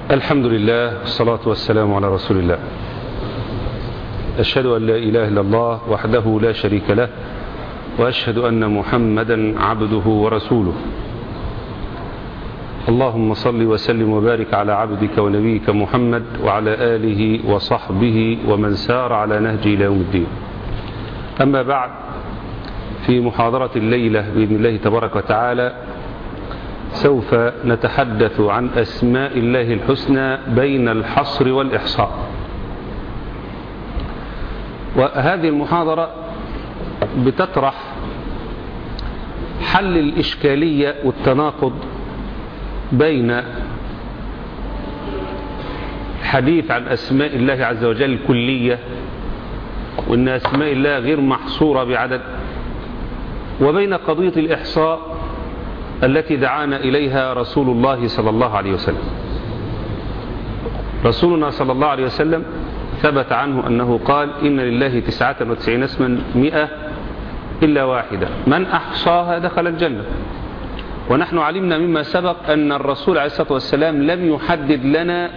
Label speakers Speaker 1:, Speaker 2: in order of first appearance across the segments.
Speaker 1: الحمد لله والصلاة والسلام على رسول الله أشهد أن لا إله إلا الله وحده لا شريك له وأشهد أن محمدا عبده ورسوله اللهم صل وسلم وبارك على عبدك ونبيك محمد وعلى آله وصحبه ومن سار على نهجه إلى يوم الدين أما بعد في محاضرة الليلة بإذن الله تبارك وتعالى سوف نتحدث عن أسماء الله الحسنى بين الحصر والإحصاء وهذه المحاضرة بتطرح حل الإشكالية والتناقض بين الحديث عن أسماء الله عز وجل الكلية وأن أسماء الله غير محصورة بعدد وبين قضية الإحصاء التي دعانا إليها رسول الله صلى الله عليه وسلم رسولنا صلى الله عليه وسلم ثبت عنه أنه قال إن لله تسعة وتسعين اسما مئة إلا واحدة من أحصاها دخل الجنة ونحن علمنا مما سبق أن الرسول عليه الصلاة والسلام لم يحدد لنا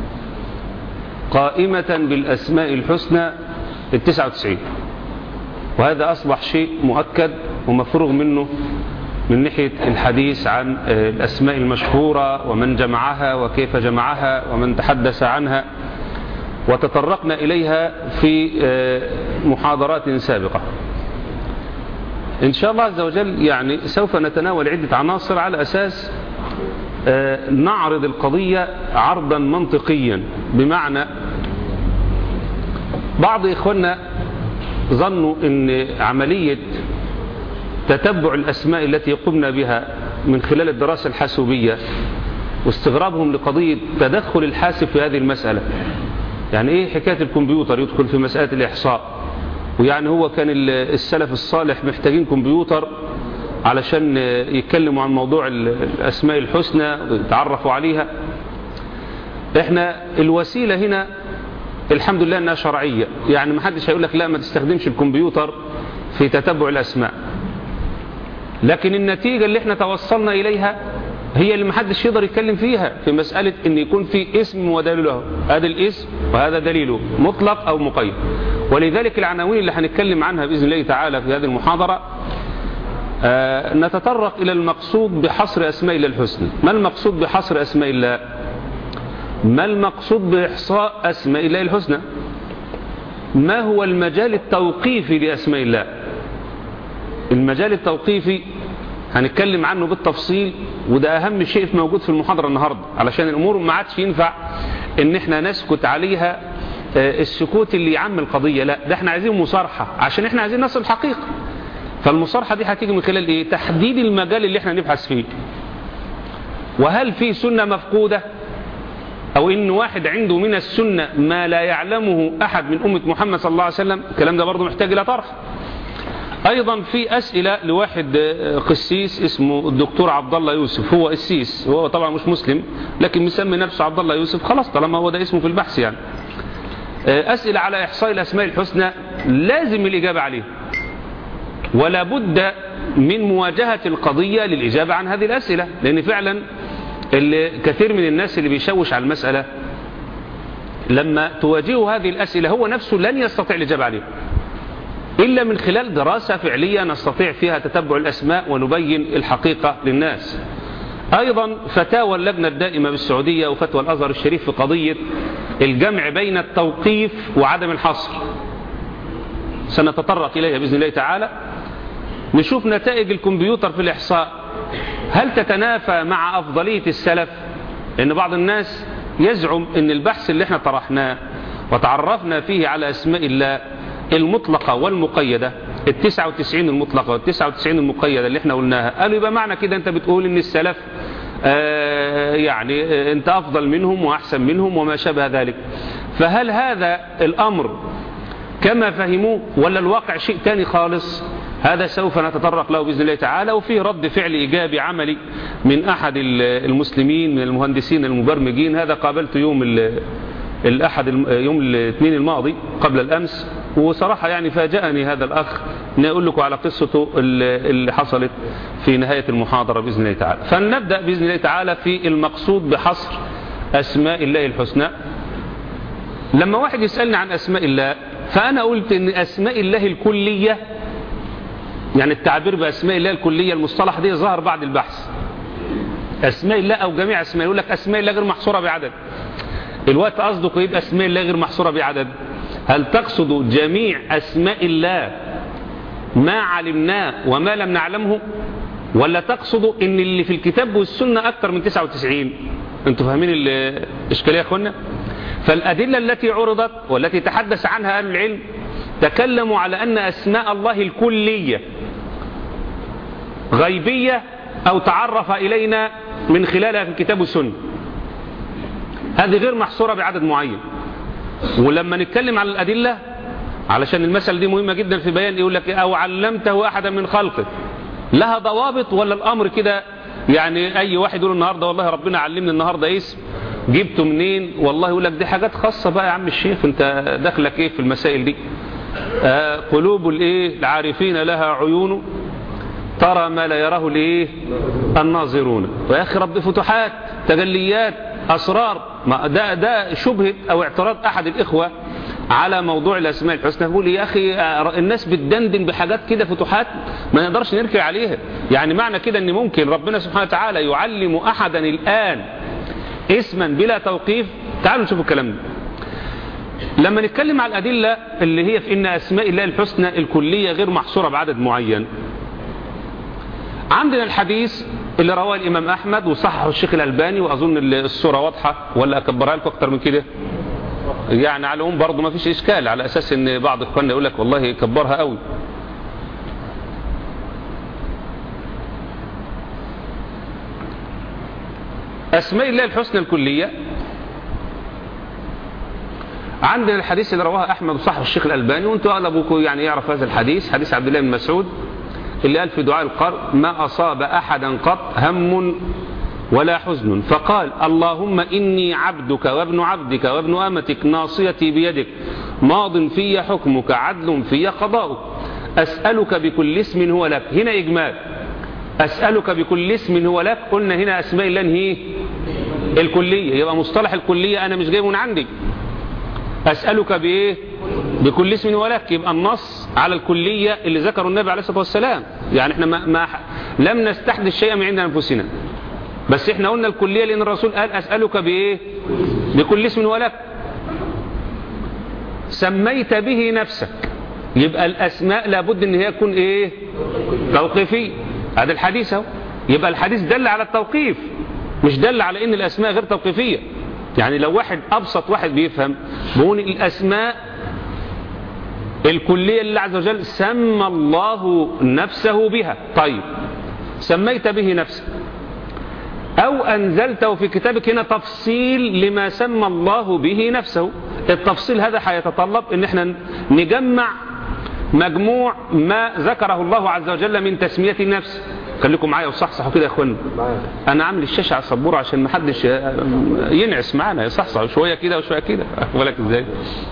Speaker 1: قائمة بالأسماء الحسنى التسعة وتسعين وهذا أصبح شيء مؤكد ومفروغ منه من ناحية الحديث عن الأسماء المشهورة ومن جمعها وكيف جمعها ومن تحدث عنها وتطرقنا إليها في محاضرات سابقة إن شاء الله عز وجل يعني سوف نتناول عدة عناصر على أساس نعرض القضية عرضا منطقيا بمعنى بعض إخواننا ظنوا أن عملية تتبع الأسماء التي قمنا بها من خلال الدراسة الحاسوبية واستغرابهم لقضية تدخل الحاسب في هذه المسألة يعني ايه حكاية الكمبيوتر يدخل في مسألة الإحصاء ويعني هو كان السلف الصالح محتاجين كمبيوتر علشان يتكلموا عن موضوع الأسماء الحسنى ويتعرفوا عليها احنا الوسيلة هنا الحمد لله انها شرعية يعني ما حدش هيقول لك لا ما تستخدمش الكمبيوتر في تتبع الأسماء لكن النتيجة اللي احنا توصلنا إليها هي اللي محدش يقدر يتكلم فيها في مسألة ان يكون في اسم ودليله هذا الاسم وهذا دليله مطلق او مقيد ولذلك العناوين اللي هنتكلم عنها بإذن الله تعالى في هذه المحاضرة آه نتطرق إلى المقصود بحصر أسماء الله الحسنى ما المقصود بحصر أسماء الله ما المقصود بإحصاء أسماء الله الحسنى ما هو المجال التوقيفي لأسماء الله المجال التوقيفي هنتكلم عنه بالتفصيل وده أهم شيء موجود في المحاضرة النهاردة علشان الأمور ما عادش ينفع ان احنا نسكت عليها السكوت اللي يعم القضية لا ده احنا عايزين مصارحة عشان احنا عايزين نصل الحقيقة فالمصارحة دي هتيجي من خلال ايه تحديد المجال اللي احنا نبحث فيه وهل في سنة مفقودة او ان واحد عنده من السنة ما لا يعلمه احد من امة محمد صلى الله عليه وسلم الكلام ده برضه محتاج الى طرح ايضا في اسئلة لواحد قسيس اسمه الدكتور عبد الله يوسف هو قسيس هو طبعا مش مسلم لكن مسمي نفسه عبد الله يوسف خلاص طالما هو ده اسمه في البحث يعني اسئلة على احصاء الاسماء الحسنى لازم الاجابة عليه ولا بد من مواجهة القضية للاجابة عن هذه الاسئلة لان فعلا اللي كثير من الناس اللي بيشوش على المسألة لما تواجهه هذه الاسئلة هو نفسه لن يستطيع الاجابة عليه إلا من خلال دراسة فعلية نستطيع فيها تتبع الأسماء ونبين الحقيقة للناس أيضا فتاوى اللجنة الدائمة بالسعودية وفتوى الأزهر الشريف في قضية الجمع بين التوقيف وعدم الحصر سنتطرق إليها بإذن الله تعالى نشوف نتائج الكمبيوتر في الإحصاء هل تتنافى مع أفضلية السلف لأن بعض الناس يزعم أن البحث اللي احنا طرحناه وتعرفنا فيه على أسماء الله المطلقة والمقيدة التسعة وتسعين المطلقة والتسعة وتسعين المقيدة اللي احنا قلناها قالوا يبقى معنى كده انت بتقول ان السلف آه يعني آه انت افضل منهم واحسن منهم وما شابه ذلك فهل هذا الامر كما فهموه ولا الواقع شيء تاني خالص هذا سوف نتطرق له بإذن الله تعالى وفيه رد فعل إيجابي عملي من أحد المسلمين من المهندسين المبرمجين هذا قابلته يوم الأحد يوم الاثنين الماضي قبل الأمس وصراحة يعني فاجأني هذا الأخ أن أقول لكم على قصته اللي حصلت في نهاية المحاضرة بإذن الله تعالى فلنبدأ بإذن الله تعالى في المقصود بحصر أسماء الله الحسنى لما واحد يسألني عن أسماء الله فأنا قلت أن أسماء الله الكلية يعني التعبير بأسماء الله الكلية المصطلح دي ظهر بعد البحث أسماء الله أو جميع أسماء يقول لك أسماء الله غير محصورة بعدد الوقت قصدك يبقى أسماء الله غير محصورة بعدد هل تقصد جميع أسماء الله ما علمناه وما لم نعلمه ولا تقصد ان اللي في الكتاب والسنة اكتر من 99 انتوا فاهمين الاشكالية يا اخوانا فالادلة التي عرضت والتي تحدث عنها اهل العلم تكلموا على ان اسماء الله الكلية غيبية او تعرف الينا من خلالها في الكتاب والسنة هذه غير محصورة بعدد معين ولما نتكلم على الادلة علشان المسألة دي مهمة جدا في بيان يقول لك او علمته احدا من خلقه لها ضوابط ولا الامر كده يعني اي واحد يقول النهاردة والله ربنا علمني النهاردة اسم جبته منين والله يقول لك دي حاجات خاصة بقى يا عم الشيخ انت دخلك ايه في المسائل دي آه قلوب الايه العارفين لها عيون ترى ما لا يراه الايه الناظرون ويا اخي رب فتوحات تجليات اسرار ما ده ده شبهه او اعتراض احد الاخوه على موضوع الاسماء الحسنى بيقول يا اخي الناس بتدندن بحاجات كده فتوحات ما نقدرش نركب عليها يعني معنى كده ان ممكن ربنا سبحانه وتعالى يعلم احدا الان اسما بلا توقيف تعالوا نشوف الكلام ده لما نتكلم على الادله اللي هي في ان اسماء الله الحسنى الكليه غير محصوره بعدد معين عندنا الحديث اللي رواه الامام احمد وصححه الشيخ الالباني واظن الصوره واضحه ولا اكبرها لكم اكتر من كده يعني على العموم برضه ما فيش اشكال على اساس ان بعض اخواننا يقول لك والله كبرها قوي اسماء الله الحسنى الكليه عندنا الحديث اللي رواه احمد وصححه الشيخ الالباني وانتم اغلبكم يعني يعرف هذا الحديث حديث عبد الله بن مسعود اللي قال في دعاء القرء ما اصاب احدا قط هم ولا حزن فقال اللهم إني عبدك وابن عبدك وابن أمتك ناصيتي بيدك ماض في حكمك عدل في قضاؤك أسألك بكل اسم هو لك هنا إجمال أسألك بكل اسم هو لك قلنا هنا أسماء الله هي الكلية يبقى مصطلح الكلية أنا مش جايبه من عندي أسألك بإيه بكل اسم هو لك يبقى النص على الكلية اللي ذكره النبي عليه الصلاة والسلام يعني احنا ما, ما لم نستحدث شيئا من عند أنفسنا بس احنا قلنا الكلية لأن الرسول قال أسألك بإيه بكل اسم ولك سميت به نفسك يبقى الأسماء لابد ان هي تكون إيه توقيفية هذا الحديث اهو يبقى الحديث دل على التوقيف مش دل على ان الأسماء غير توقيفية يعني لو واحد أبسط واحد بيفهم بقول الأسماء الكلية لله عز وجل سمى الله نفسه بها طيب سميت به نفسك أو أنزلته في كتابك هنا تفصيل لما سمى الله به نفسه التفصيل هذا هيتطلب ان احنا نجمع مجموع ما ذكره الله عز وجل من تسمية النفس خليكم معايا وصحصحوا كده يا اخوانا انا عامل الشاشة على السبورة عشان ما حدش ينعس معانا يصحصح شوية كده وشوية كده بالك ازاي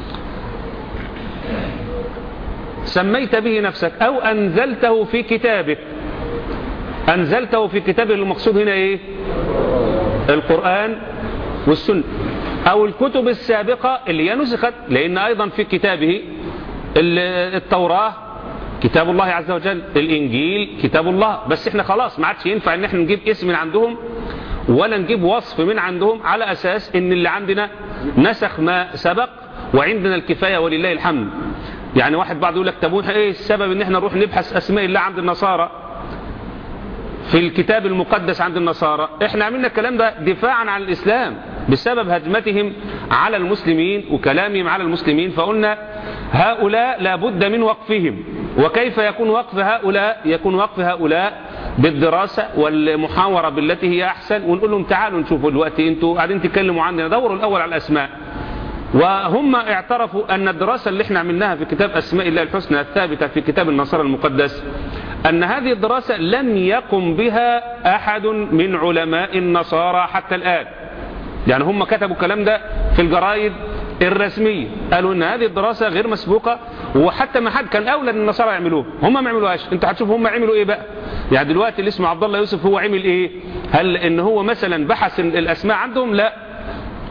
Speaker 1: سميت به نفسك او انزلته في كتابك أنزلته في كتاب المقصود هنا إيه القرآن والسنة أو الكتب السابقة اللي هي نسخت لأن أيضا في كتابه التوراة كتاب الله عز وجل الإنجيل كتاب الله بس احنا خلاص ما عادش ينفع ان احنا نجيب اسم من عندهم ولا نجيب وصف من عندهم على أساس ان اللي عندنا نسخ ما سبق وعندنا الكفاية ولله الحمد يعني واحد بعض يقول لك طب ايه السبب ان احنا نروح نبحث اسماء الله عند النصارى في الكتاب المقدس عند النصارى احنا عملنا الكلام ده دفاعا عن الإسلام بسبب هجمتهم على المسلمين وكلامهم على المسلمين فقلنا هؤلاء لابد من وقفهم وكيف يكون وقف هؤلاء يكون وقف هؤلاء بالدراسة والمحاورة بالتي هي أحسن ونقول لهم تعالوا نشوفوا دلوقتي انتوا قاعدين تتكلموا عندنا دوروا الأول على الأسماء وهم اعترفوا أن الدراسة اللي احنا عملناها في كتاب أسماء الله الحسنى الثابتة في كتاب النصارى المقدس أن هذه الدراسة لم يقم بها أحد من علماء النصارى حتى الآن يعني هم كتبوا الكلام ده في الجرائد الرسمية قالوا ان هذه الدراسة غير مسبوقة وحتى ما حد كان اولى ان النصارى يعملوها هم ما عملوهاش انت هتشوف هم عملوا ايه بقى يعني دلوقتي اللي اسمه عبد الله يوسف هو عمل ايه هل ان هو مثلا بحث الاسماء عندهم لا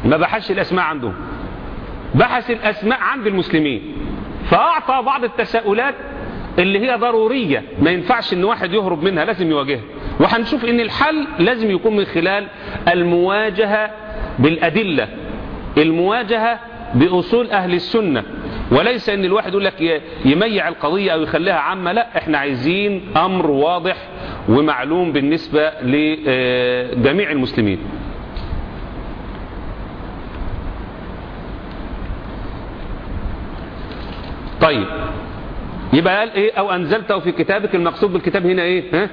Speaker 1: ما بحثش الأسماء عندهم بحث الأسماء عند المسلمين فأعطى بعض التساؤلات اللي هي ضرورية ما ينفعش ان واحد يهرب منها لازم يواجهها وهنشوف ان الحل لازم يكون من خلال المواجهة بالأدلة المواجهة بأصول أهل السنة وليس ان الواحد يقول لك يميع القضية او يخليها عامة لا احنا عايزين امر واضح ومعلوم بالنسبة لجميع المسلمين طيب يبقى قال ايه او انزلته في كتابك المقصود بالكتاب هنا ايه ها؟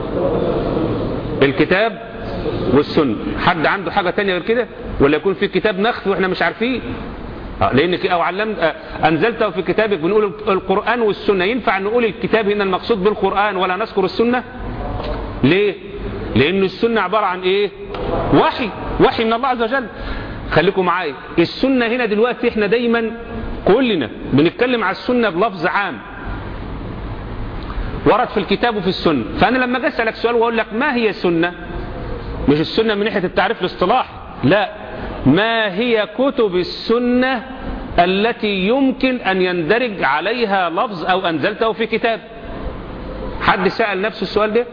Speaker 1: الكتاب والسنة حد عنده حاجة تانية غير كده ولا يكون في كتاب مخفي واحنا مش عارفين لان او علمت انزلته في كتابك بنقول القرآن والسنة ينفع نقول الكتاب هنا المقصود بالقرآن ولا نذكر السنة ليه لان السنة عبارة عن ايه وحي وحي من الله عز وجل خليكم معايا السنة هنا دلوقتي احنا دايما كلنا بنتكلم على السنة بلفظ عام ورد في الكتاب وفي السنة فأنا لما أجي أسألك سؤال وأقول لك ما هي السنة مش السنة من ناحية التعريف الاصطلاح لا ما هي كتب السنة التي يمكن أن يندرج عليها لفظ أو أنزلته في كتاب حد سأل نفسه السؤال ده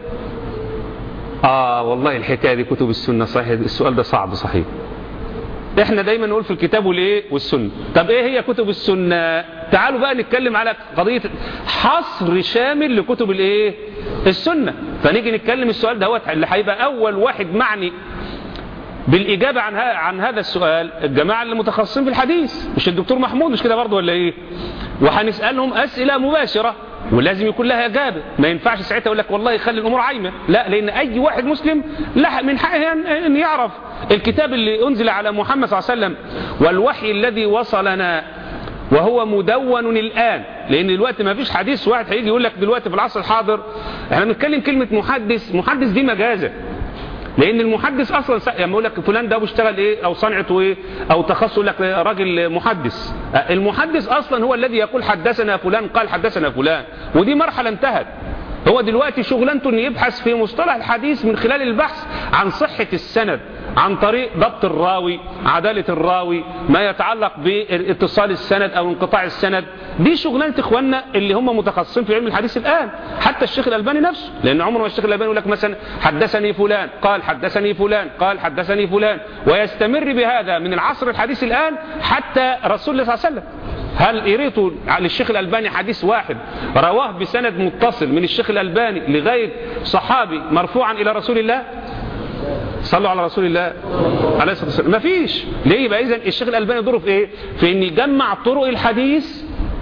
Speaker 1: آه والله الحكاية دي كتب السنة صحيح السؤال ده صعب صحيح احنا دايما نقول في الكتاب والايه والسنه طب ايه هي كتب السنه تعالوا بقى نتكلم على قضيه حصر شامل لكتب الايه السنه فنيجي نتكلم السؤال دوت اللي هيبقى اول واحد معني بالاجابه عن عن هذا السؤال الجماعه اللي متخصصين في الحديث مش الدكتور محمود مش كده برضه ولا ايه وهنسالهم اسئله مباشره ولازم يكون لها اجابه ما ينفعش ساعتها يقول لك والله خلي الامور عايمه لا لان اي واحد مسلم لا من حقه ان يعرف الكتاب اللي انزل على محمد صلى الله عليه وسلم والوحي الذي وصلنا وهو مدون الان لان دلوقتي ما فيش حديث واحد هيجي يقول لك دلوقتي في العصر الحاضر احنا بنتكلم كلمه محدث محدث دي مجازه لان المحدث اصلا لما يقول لك فلان ده بيشتغل ايه او صنعته ايه او تخصصه لك راجل محدث المحدث اصلا هو الذي يقول حدثنا فلان قال حدثنا فلان ودي مرحله انتهت هو دلوقتي شغلانته انه يبحث في مصطلح الحديث من خلال البحث عن صحة السند عن طريق ضبط الراوي عدالة الراوي ما يتعلق باتصال السند او انقطاع السند دي شغلانة اخواننا اللي هم متخصصين في علم الحديث الان حتى الشيخ الالباني نفسه لان عمره ما الشيخ الالباني يقول لك مثلا حدثني فلان قال حدثني فلان قال حدثني فلان ويستمر بهذا من العصر الحديث الان حتى رسول الله صلى الله عليه وسلم هل قريتوا للشيخ الألباني حديث واحد رواه بسند متصل من الشيخ الألباني لغاية صحابي مرفوعا إلى رسول الله صلوا على رسول الله عليه الصلاة والسلام ما فيش ليه يبقى إذن الشيخ الألباني دوره في إيه في إن يجمع طرق الحديث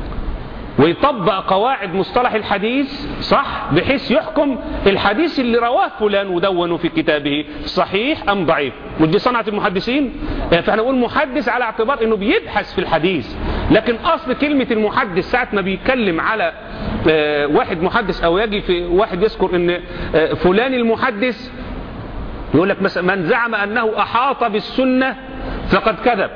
Speaker 1: ويطبق قواعد مصطلح الحديث صح بحيث يحكم الحديث اللي رواه فلان ودونه في كتابه صحيح أم ضعيف ودي صنعة المحدثين فاحنا نقول محدث على اعتبار انه بيبحث في الحديث لكن اصل كلمة المحدث ساعة ما بيتكلم على واحد محدث او يجي في واحد يذكر ان فلان المحدث يقول لك مثلا من زعم انه احاط بالسنة فقد كذب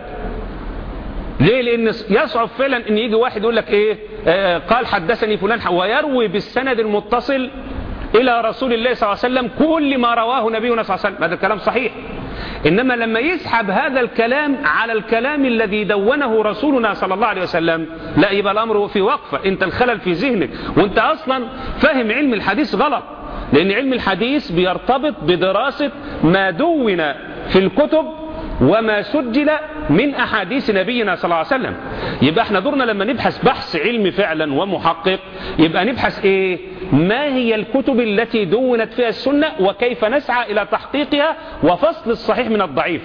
Speaker 1: ليه لان يصعب فعلا ان يجي واحد يقول لك ايه آه قال حدثني فلان ويروي بالسند المتصل الى رسول الله صلى الله عليه وسلم كل ما رواه نبينا صلى الله عليه وسلم هذا الكلام صحيح انما لما يسحب هذا الكلام على الكلام الذي دونه رسولنا صلى الله عليه وسلم لا يبقى الامر في وقفه انت الخلل في ذهنك وانت اصلا فاهم علم الحديث غلط لان علم الحديث بيرتبط بدراسه ما دون في الكتب وما سجل من أحاديث نبينا صلى الله عليه وسلم يبقى احنا دورنا لما نبحث بحث علمي فعلا ومحقق يبقى نبحث ايه ما هي الكتب التي دونت فيها السنة وكيف نسعى إلى تحقيقها وفصل الصحيح من الضعيف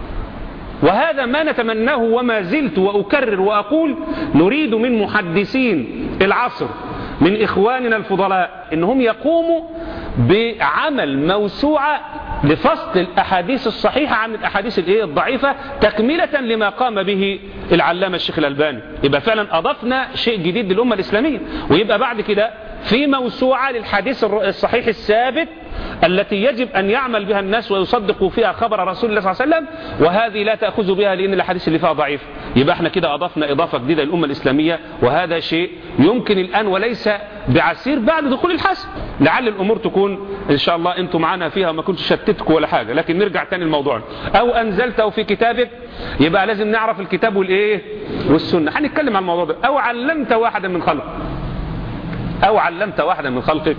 Speaker 1: وهذا ما نتمناه وما زلت وأكرر وأقول نريد من محدثين العصر من إخواننا الفضلاء إنهم يقوموا بعمل موسوعة لفصل الأحاديث الصحيحة عن الأحاديث الإيه الضعيفة تكملة لما قام به العلامة الشيخ الألباني يبقى فعلا أضفنا شيء جديد للأمة الإسلامية ويبقى بعد كده في موسوعة للحديث الصحيح الثابت التي يجب أن يعمل بها الناس ويصدقوا فيها خبر رسول الله صلى الله عليه وسلم وهذه لا تأخذ بها لأن الحديث اللي فيها ضعيف يبقى احنا كده أضفنا إضافة جديدة للأمة الإسلامية وهذا شيء يمكن الآن وليس بعسير بعد دخول الحسن لعل الأمور تكون إن شاء الله أنتم معنا فيها وما كنتش شتتكم ولا حاجة لكن نرجع تاني الموضوع أو أنزلته في كتابك يبقى لازم نعرف الكتاب والإيه والسنة هنتكلم عن الموضوع ده أو علمت واحدا من خلقك أو علمت واحدا من خلقك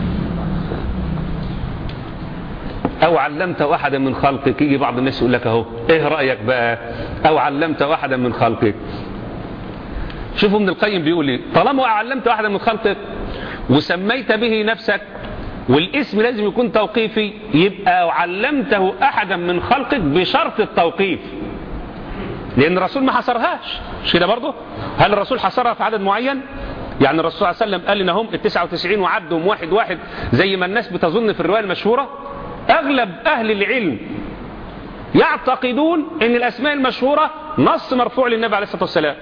Speaker 1: أو علمت واحدا من خلقك يجي بعض الناس يقول لك أهو إيه رأيك بقى أو علمت واحدا من خلقك شوفوا ابن القيم بيقول ايه طالما علمت واحدا من خلقك وسميت به نفسك والاسم لازم يكون توقيفي يبقى علمته أحدا من خلقك بشرط التوقيف لأن الرسول ما حصرهاش مش كده برضه هل الرسول حصرها في عدد معين يعني الرسول صلى الله عليه وسلم قال لنا هم ال 99 وعدهم واحد واحد زي ما الناس بتظن في الرواية المشهورة أغلب أهل العلم يعتقدون أن الأسماء المشهورة نص مرفوع للنبي عليه الصلاة والسلام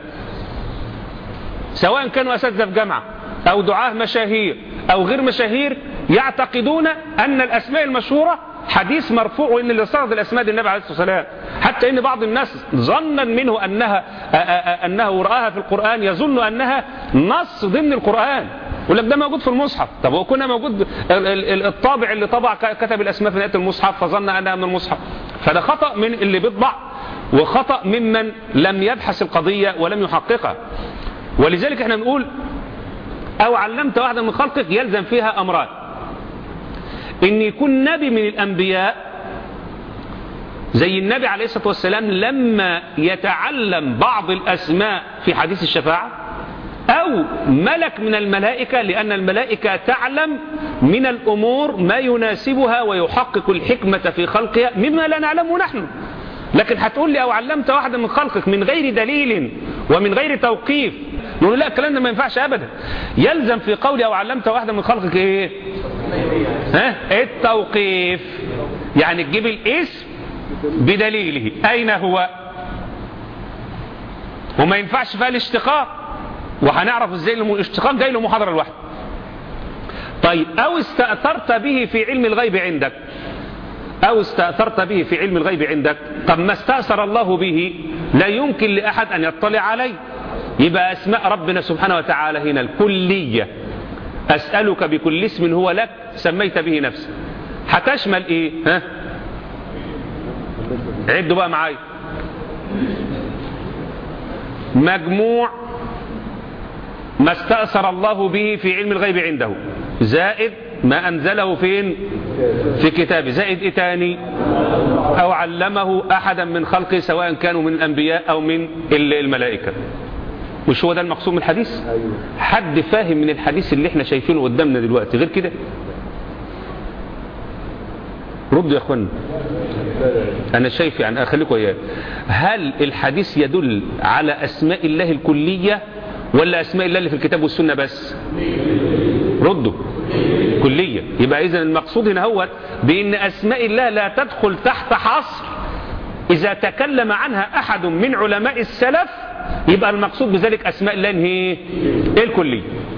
Speaker 1: سواء كانوا أساتذة في جامعة أو دعاه مشاهير أو غير مشاهير يعتقدون أن الأسماء المشهورة حديث مرفوع وان اللي صرد الاسماء دي النبي عليه الصلاه والسلام حتى ان بعض الناس ظنا منه انها انه راها في القران يظن انها نص ضمن القران يقول لك ده موجود في المصحف طب هو كنا موجود الطابع اللي طبع كتب الاسماء في نهايه المصحف فظن انها من المصحف فده خطا من اللي بيطبع وخطا ممن لم يبحث القضيه ولم يحققها ولذلك احنا نقول او علمت واحدا من خلقك يلزم فيها امران ان يكون نبي من الانبياء زي النبي عليه الصلاة والسلام لما يتعلم بعض الاسماء في حديث الشفاعة او ملك من الملائكة لان الملائكة تعلم من الامور ما يناسبها ويحقق الحكمة في خلقها مما لا نعلمه نحن لكن هتقول لي او علمت واحدا من خلقك من غير دليل ومن غير توقيف نقول لا الكلام ده ما ينفعش ابدا يلزم في قولي او علمت واحدا من خلقك ايه ها التوقيف يعني تجيب الاسم بدليله اين هو وما ينفعش فيها الاشتقاق وهنعرف ازاي الاشتقاق جاي له محاضره لوحده طيب او استاثرت به في علم الغيب عندك او استاثرت به في علم الغيب عندك طب ما استاثر الله به لا يمكن لاحد ان يطلع عليه يبقى اسماء ربنا سبحانه وتعالى هنا الكليه أسألك بكل اسم هو لك سميت به نفسك هتشمل ايه ها عدوا بقى معايا مجموع ما استأثر الله به في علم الغيب عنده زائد ما أنزله فين في كتابه زائد إيه تاني أو علمه أحدا من خلقه سواء كانوا من الأنبياء أو من الملائكة مش هو ده المقصود من الحديث حد فاهم من الحديث اللي احنا شايفينه قدامنا دلوقتي غير كده ردوا يا اخوانا انا شايف يعني اخليكم اياه هل الحديث يدل على اسماء الله الكلية ولا اسماء الله اللي في الكتاب والسنة بس ردوا كلية يبقى اذا المقصود هنا هو بان اسماء الله لا تدخل تحت حصر اذا تكلم عنها احد من علماء السلف يبقى المقصود بذلك أسماء الله هي الكلية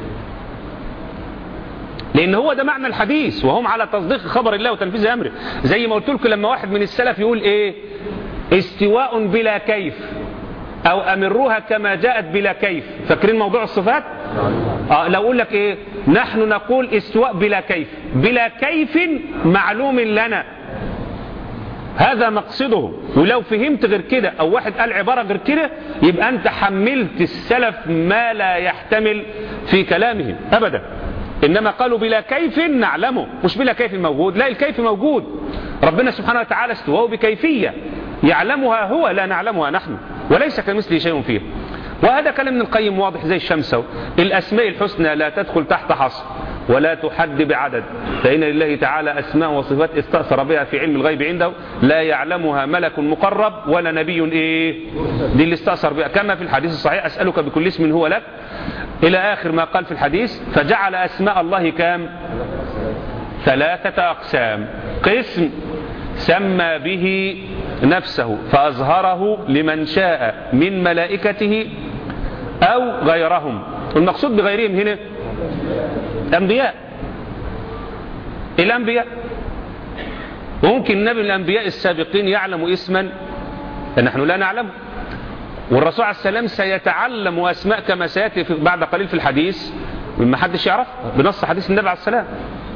Speaker 1: لأن هو ده معنى الحديث وهم على تصديق خبر الله وتنفيذ أمره زي ما قلت لكم لما واحد من السلف يقول إيه استواء بلا كيف أو أمروها كما جاءت بلا كيف فاكرين موضوع الصفات آه لو أقول لك إيه نحن نقول استواء بلا كيف بلا كيف معلوم لنا هذا مقصده ولو فهمت غير كده او واحد قال عبارة غير كده يبقى انت حملت السلف ما لا يحتمل في كلامهم ابدا انما قالوا بلا كيف نعلمه مش بلا كيف موجود لا الكيف موجود ربنا سبحانه وتعالى استواه بكيفية يعلمها هو لا نعلمها نحن وليس كمثله شيء فيه وهذا كلام ابن القيم واضح زي الشمس الاسماء الحسنى لا تدخل تحت حصر ولا تحد بعدد فإن لله تعالى أسماء وصفات استأثر بها في علم الغيب عنده لا يعلمها ملك مقرب ولا نبي إيه دي اللي استأثر بها كما في الحديث الصحيح أسألك بكل اسم هو لك إلى آخر ما قال في الحديث فجعل أسماء الله كام ثلاثة أقسام قسم سمى به نفسه فأظهره لمن شاء من ملائكته أو غيرهم المقصود بغيرهم هنا الأنبياء الأنبياء وممكن النبي من الأنبياء السابقين يعلم اسما نحن لا نعلمه والرسول عليه السلام سيتعلم أسماء كما سيأتي في بعد قليل في الحديث مما حدش يعرف بنص حديث النبي عليه السلام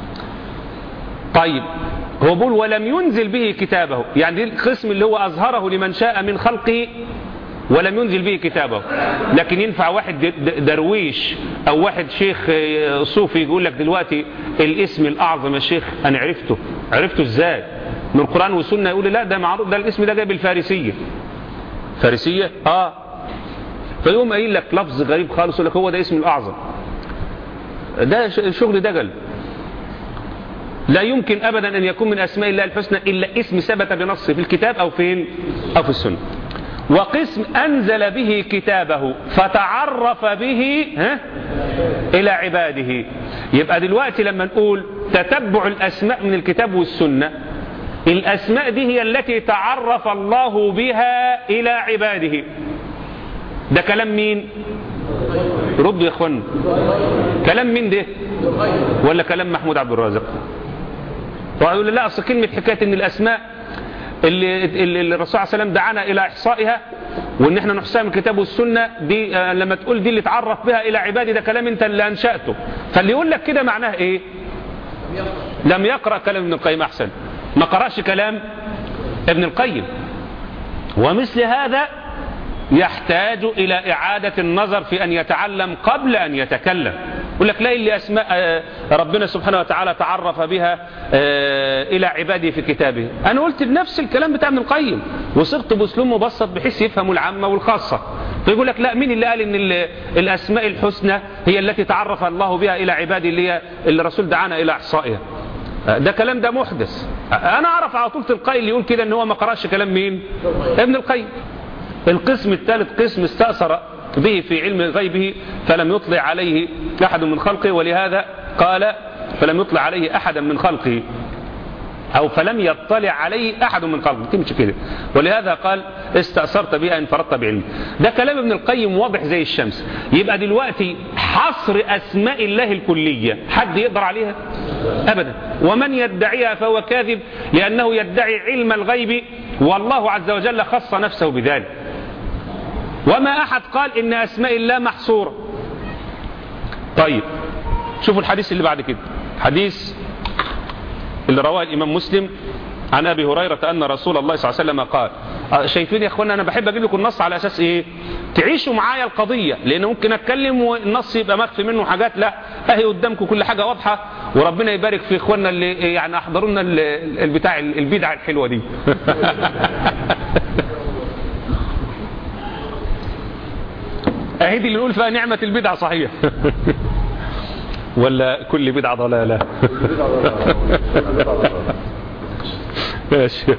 Speaker 1: طيب هو بيقول ولم ينزل به كتابه يعني دي القسم اللي هو أظهره لمن شاء من خلقه ولم ينزل به كتابه لكن ينفع واحد درويش أو واحد شيخ صوفي يقول لك دلوقتي الاسم الأعظم يا شيخ أنا عرفته عرفته إزاي من القرآن والسنة يقول لي لا ده معروف ده الاسم ده جاي بالفارسية فارسية اه فيقوم قايل لك لفظ غريب خالص يقول لك هو ده اسم الأعظم ده شغل دجل لا يمكن أبدا أن يكون من أسماء الله الحسنى إلا اسم ثبت بنص في الكتاب أو فين أو في السنة وقسم أنزل به كتابه فتعرف به ها إلى عباده يبقى دلوقتي لما نقول تتبع الأسماء من الكتاب والسنة الأسماء دي هي التي تعرف الله بها إلى عباده ده كلام مين رد يا اخوان كلام مين ده ولا كلام محمود عبد الرازق ويقول لا اصل كلمه حكايه ان الاسماء اللي, اللي الرسول عليه السلام دعانا الى احصائها وان احنا نحصيها من الكتاب والسنه دي آه لما تقول دي اللي تعرف بها الى عبادي ده كلام انت اللي انشاته فاللي يقول لك كده معناه ايه لم يقرا كلام ابن القيم احسن ما قراش كلام ابن القيم ومثل هذا يحتاج إلى إعادة النظر في أن يتعلم قبل أن يتكلم يقول لك لا اللي أسماء ربنا سبحانه وتعالى تعرف بها إلى عباده في كتابه أنا قلت بنفس الكلام بتاع ابن القيم وصرت بأسلوب مبسط بحيث يفهموا العامة والخاصة فيقول لك لا مين اللي قال ان الأسماء الحسنى هي التي تعرف الله بها إلى عباده اللي, هي اللي الرسول دعانا إلى إحصائها ده كلام ده محدث أنا أعرف على طول تلقائي اللي يقول كده ان هو ما قرأش كلام مين ابن القيم القسم الثالث قسم استأثر به في علم غيبه فلم يطلع عليه أحد من خلقه ولهذا قال فلم يطلع عليه أحدا من خلقه أو فلم يطلع عليه أحد من خلقه تمشي كده ولهذا قال استأثرت بها إن فرطت بعلمي ده كلام ابن القيم واضح زي الشمس يبقى دلوقتي حصر أسماء الله الكلية حد يقدر عليها أبدا ومن يدعيها فهو كاذب لأنه يدعي علم الغيب والله عز وجل خص نفسه بذلك وما أحد قال إن أسماء الله محصورة طيب شوفوا الحديث اللي بعد كده حديث اللي رواه الإمام مسلم عن أبي هريرة أن رسول الله صلى الله عليه وسلم قال شايفين يا أخوانا أنا بحب أجيب لكم النص على أساس إيه تعيشوا معايا القضية لأن ممكن أتكلم والنص يبقى مخفي منه حاجات لا أهي قدامكم كل حاجة واضحة وربنا يبارك في إخواننا اللي يعني أحضروا لنا البتاع البدعة الحلوة دي اهي دي اللي نقول فيها نعمة البدعة صحيح ولا كل بدعة ضلالة ماشي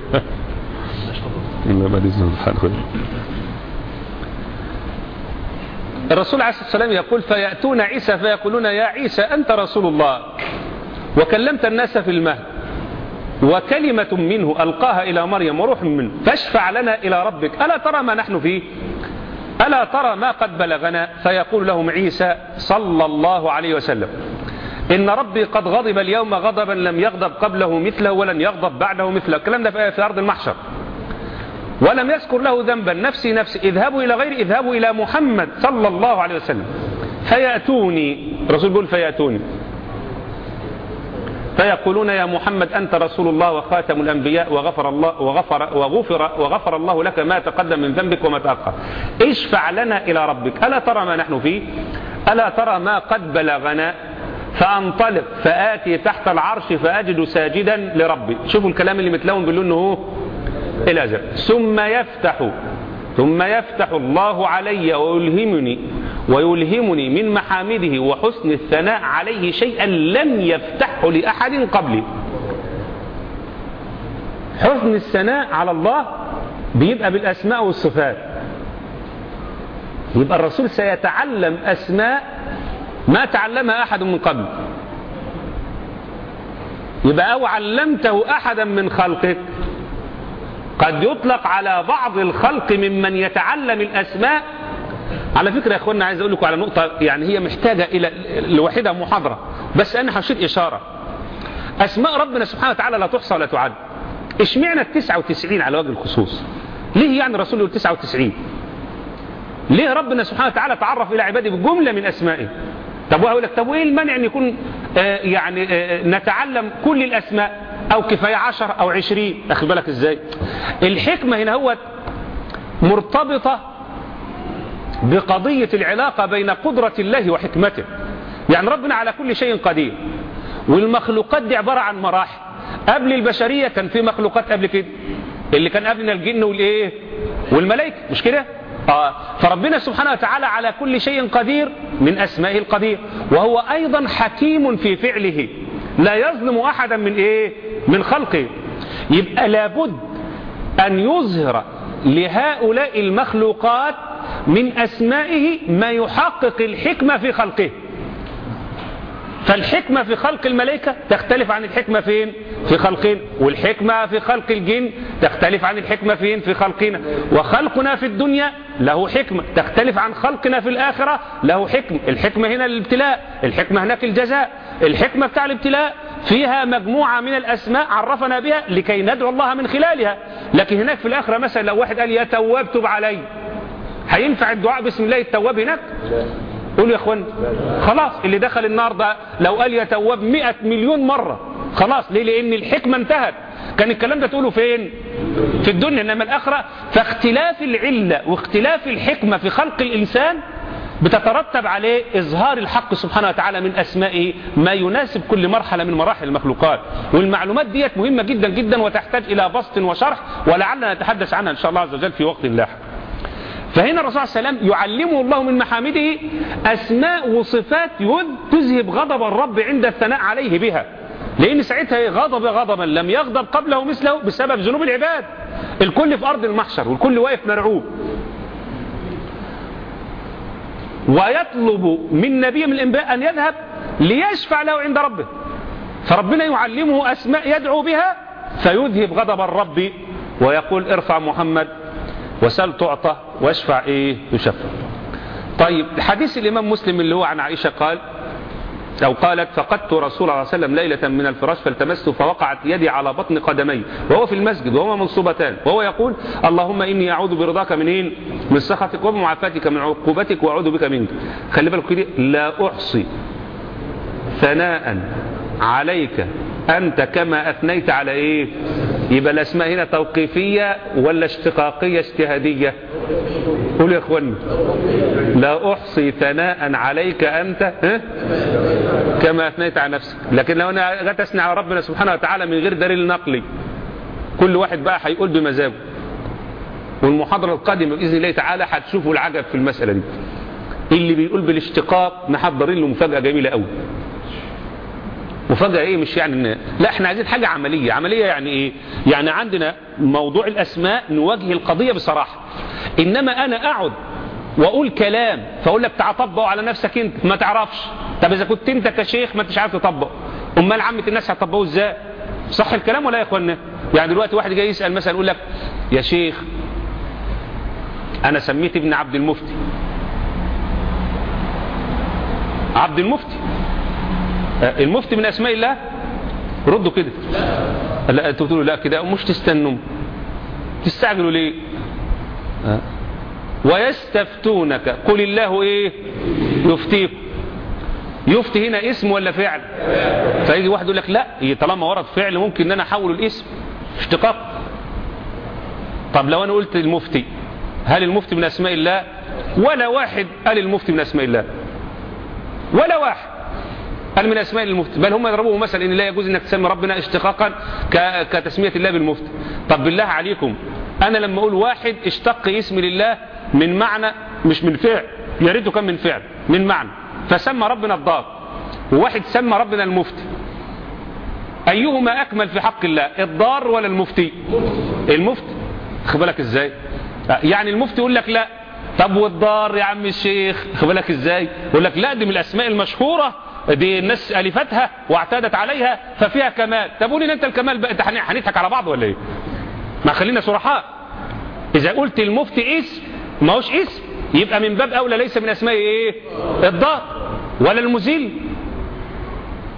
Speaker 1: الرسول عليه الصلاة والسلام يقول فيأتون عيسى فيقولون يا عيسى أنت رسول الله وكلمت الناس في المهد وكلمة منه ألقاها إلى مريم وروح منه فاشفع لنا إلى ربك ألا ترى ما نحن فيه ألا ترى ما قد بلغنا فيقول لهم عيسى صلى الله عليه وسلم إن ربي قد غضب اليوم غضبا لم يغضب قبله مثله ولن يغضب بعده مثله الكلام ده في أرض المحشر ولم يذكر له ذنبا نفسي نفسي اذهبوا إلى غير اذهبوا إلى محمد صلى الله عليه وسلم فيأتوني الرسول بيقول فيأتوني فيقولون يا محمد أنت رسول الله وخاتم الأنبياء وغفر الله وغفر وغفر وغفر الله لك ما تقدم من ذنبك وما تأخر اشفع لنا إلى ربك ألا ترى ما نحن فيه ألا ترى ما قد بلغنا فأنطلق فآتي تحت العرش فأجد ساجدا لربي شوفوا الكلام اللي متلون باللون هو إلى ذلك ثم يفتح ثم يفتح الله علي ويلهمني ويلهمني من محامده وحسن الثناء عليه شيئا لم يفتحه لأحد قبلي حسن الثناء على الله بيبقى بالأسماء والصفات يبقى الرسول سيتعلم أسماء ما تعلمها أحد من قبل يبقى أو علمته أحدا من خلقك قد يطلق على بعض الخلق ممن يتعلم الأسماء على فكرة يا أخوانا عايز أقول لكم على نقطة يعني هي محتاجة إلى لوحدها محاضرة بس أنا هشير إشارة أسماء ربنا سبحانه وتعالى لا تحصى ولا تعد اشمعنى ال 99 على وجه الخصوص ليه يعني الرسول يقول 99 ليه ربنا سبحانه وتعالى تعرف إلى عباده بجملة من أسمائه طب وأقول لك طب وإيه المانع أن يكون آه يعني آه نتعلم كل الأسماء أو كفاية عشر أو عشرين أخذ بالك إزاي الحكمة هنا هو مرتبطة بقضية العلاقة بين قدرة الله وحكمته يعني ربنا على كل شيء قدير والمخلوقات دي عبارة عن مراحل قبل البشرية كان في مخلوقات قبل كده اللي كان قبلنا الجن والايه والملائكة مش كده آه فربنا سبحانه وتعالى على كل شيء قدير من أسمائه القدير وهو أيضا حكيم في فعله لا يظلم أحدا من إيه من خلقه يبقى لابد أن يظهر لهؤلاء المخلوقات من أسمائه ما يحقق الحكمة في خلقه فالحكمة في خلق الملائكة تختلف عن الحكمة فين في خلقنا والحكمة في خلق الجن تختلف عن الحكمة فين في خلقنا وخلقنا في الدنيا له حكمة تختلف عن خلقنا في الآخرة له حكمة الحكمة هنا الابتلاء الحكمة هناك الجزاء الحكمة بتاع الابتلاء فيها مجموعة من الأسماء عرفنا بها لكي ندعو الله من خلالها لكن هناك في الآخرة مثلا لو واحد قال يا تواب تب علي هينفع الدعاء باسم الله التواب هناك قولوا يا اخوان خلاص اللي دخل النار ده لو قال يا تواب مئة مليون مرة خلاص ليه لان الحكمة انتهت كان الكلام ده تقوله فين في الدنيا انما الاخرة فاختلاف العلة واختلاف الحكمة في خلق الانسان بتترتب عليه إظهار الحق سبحانه وتعالى من أسمائه ما يناسب كل مرحلة من مراحل المخلوقات والمعلومات ديت مهمة جدا جدا وتحتاج إلى بسط وشرح ولعلنا نتحدث عنها إن شاء الله عز وجل في وقت لاحق فهنا الرسول صلى الله عليه وسلم يعلمه الله من محامده أسماء وصفات تذهب غضب الرب عند الثناء عليه بها لأن ساعتها غضب غضبا لم يغضب قبله مثله بسبب ذنوب العباد الكل في أرض المحشر والكل واقف مرعوب ويطلب من نبي من الانبياء أن يذهب ليشفع له عند ربه فربنا يعلمه أسماء يدعو بها فيذهب غضب الرب ويقول ارفع محمد وسل تعطى واشفع ايه يشفع طيب حديث الامام مسلم اللي هو عن عائشة قال أو قالت فقدت رسول الله صلى الله عليه وسلم ليلة من الفراش فالتمسته فوقعت يدي على بطن قدمي وهو في المسجد وهو منصوبتان وهو يقول اللهم إني أعوذ برضاك من إيه؟ من سخطك وبمعافاتك من عقوبتك وأعوذ بك منك خلي بالك كده لا أحصي ثناء عليك أنت كما أثنيت على إيه يبقى الأسماء هنا توقيفية ولا اشتقاقية اجتهادية قولوا يا اخواني لا أحصي ثناء عليك أنت ها؟ كما أثنيت على نفسك لكن لو أنا جت أثني على ربنا سبحانه وتعالى من غير دليل نقلي كل واحد بقى هيقول بمزاجه والمحاضرة القادمة بإذن الله تعالى هتشوفوا العجب في المسألة دي اللي بيقول بالاشتقاق محضرين له مفاجأة جميلة قوي مفاجأة ايه مش يعني إن... لا احنا عايزين حاجة عملية عملية يعني ايه يعني عندنا موضوع الاسماء نواجه القضية بصراحة انما انا اقعد واقول كلام فاقول لك تعال طبقه على نفسك انت ما تعرفش طب اذا كنت انت كشيخ ما انتش عارف تطبق امال عامة الناس هتطبقه ازاي صح الكلام ولا يا اخوانا يعني دلوقتي واحد جاي يسأل مثلا يقول لك يا شيخ انا سميت ابن عبد المفتي عبد المفتي المفتي من اسماء الله ردوا كده لا انتوا بتقولوا لا كده مش تستنوا تستعجلوا ليه أه؟ ويستفتونك قل الله ايه يفتيكم يفتي هنا اسم ولا فعل فيجي واحد يقول لك لا طالما ورد فعل ممكن ان انا احوله الاسم اشتقاق طب لو انا قلت المفتي هل المفتي من اسماء الله ولا واحد قال المفتي من اسماء الله ولا واحد قال من اسماء المفتي بل هم يضربوه مثلا ان لا يجوز انك تسمي ربنا اشتقاقا كتسميه الله بالمفتي طب بالله عليكم انا لما اقول واحد اشتق اسم لله من معنى مش من فعل يا ريته كان من فعل من معنى فسمى ربنا الضار وواحد سمى ربنا المفتي ايهما اكمل في حق الله الضار ولا المفتي المفتي خد بالك ازاي يعني المفتي يقول لك لا طب والضار يا عم الشيخ خد بالك ازاي يقول لك لا دي من الاسماء المشهوره دي الناس ألفتها واعتادت عليها ففيها كمال طب قولي ان انت الكمال بقى انت هنضحك على بعض ولا ايه ما خلينا صرحاء اذا قلت المفتي اسم ما هوش اسم يبقى من باب اولى ليس من اسماء ايه الضار ولا المزيل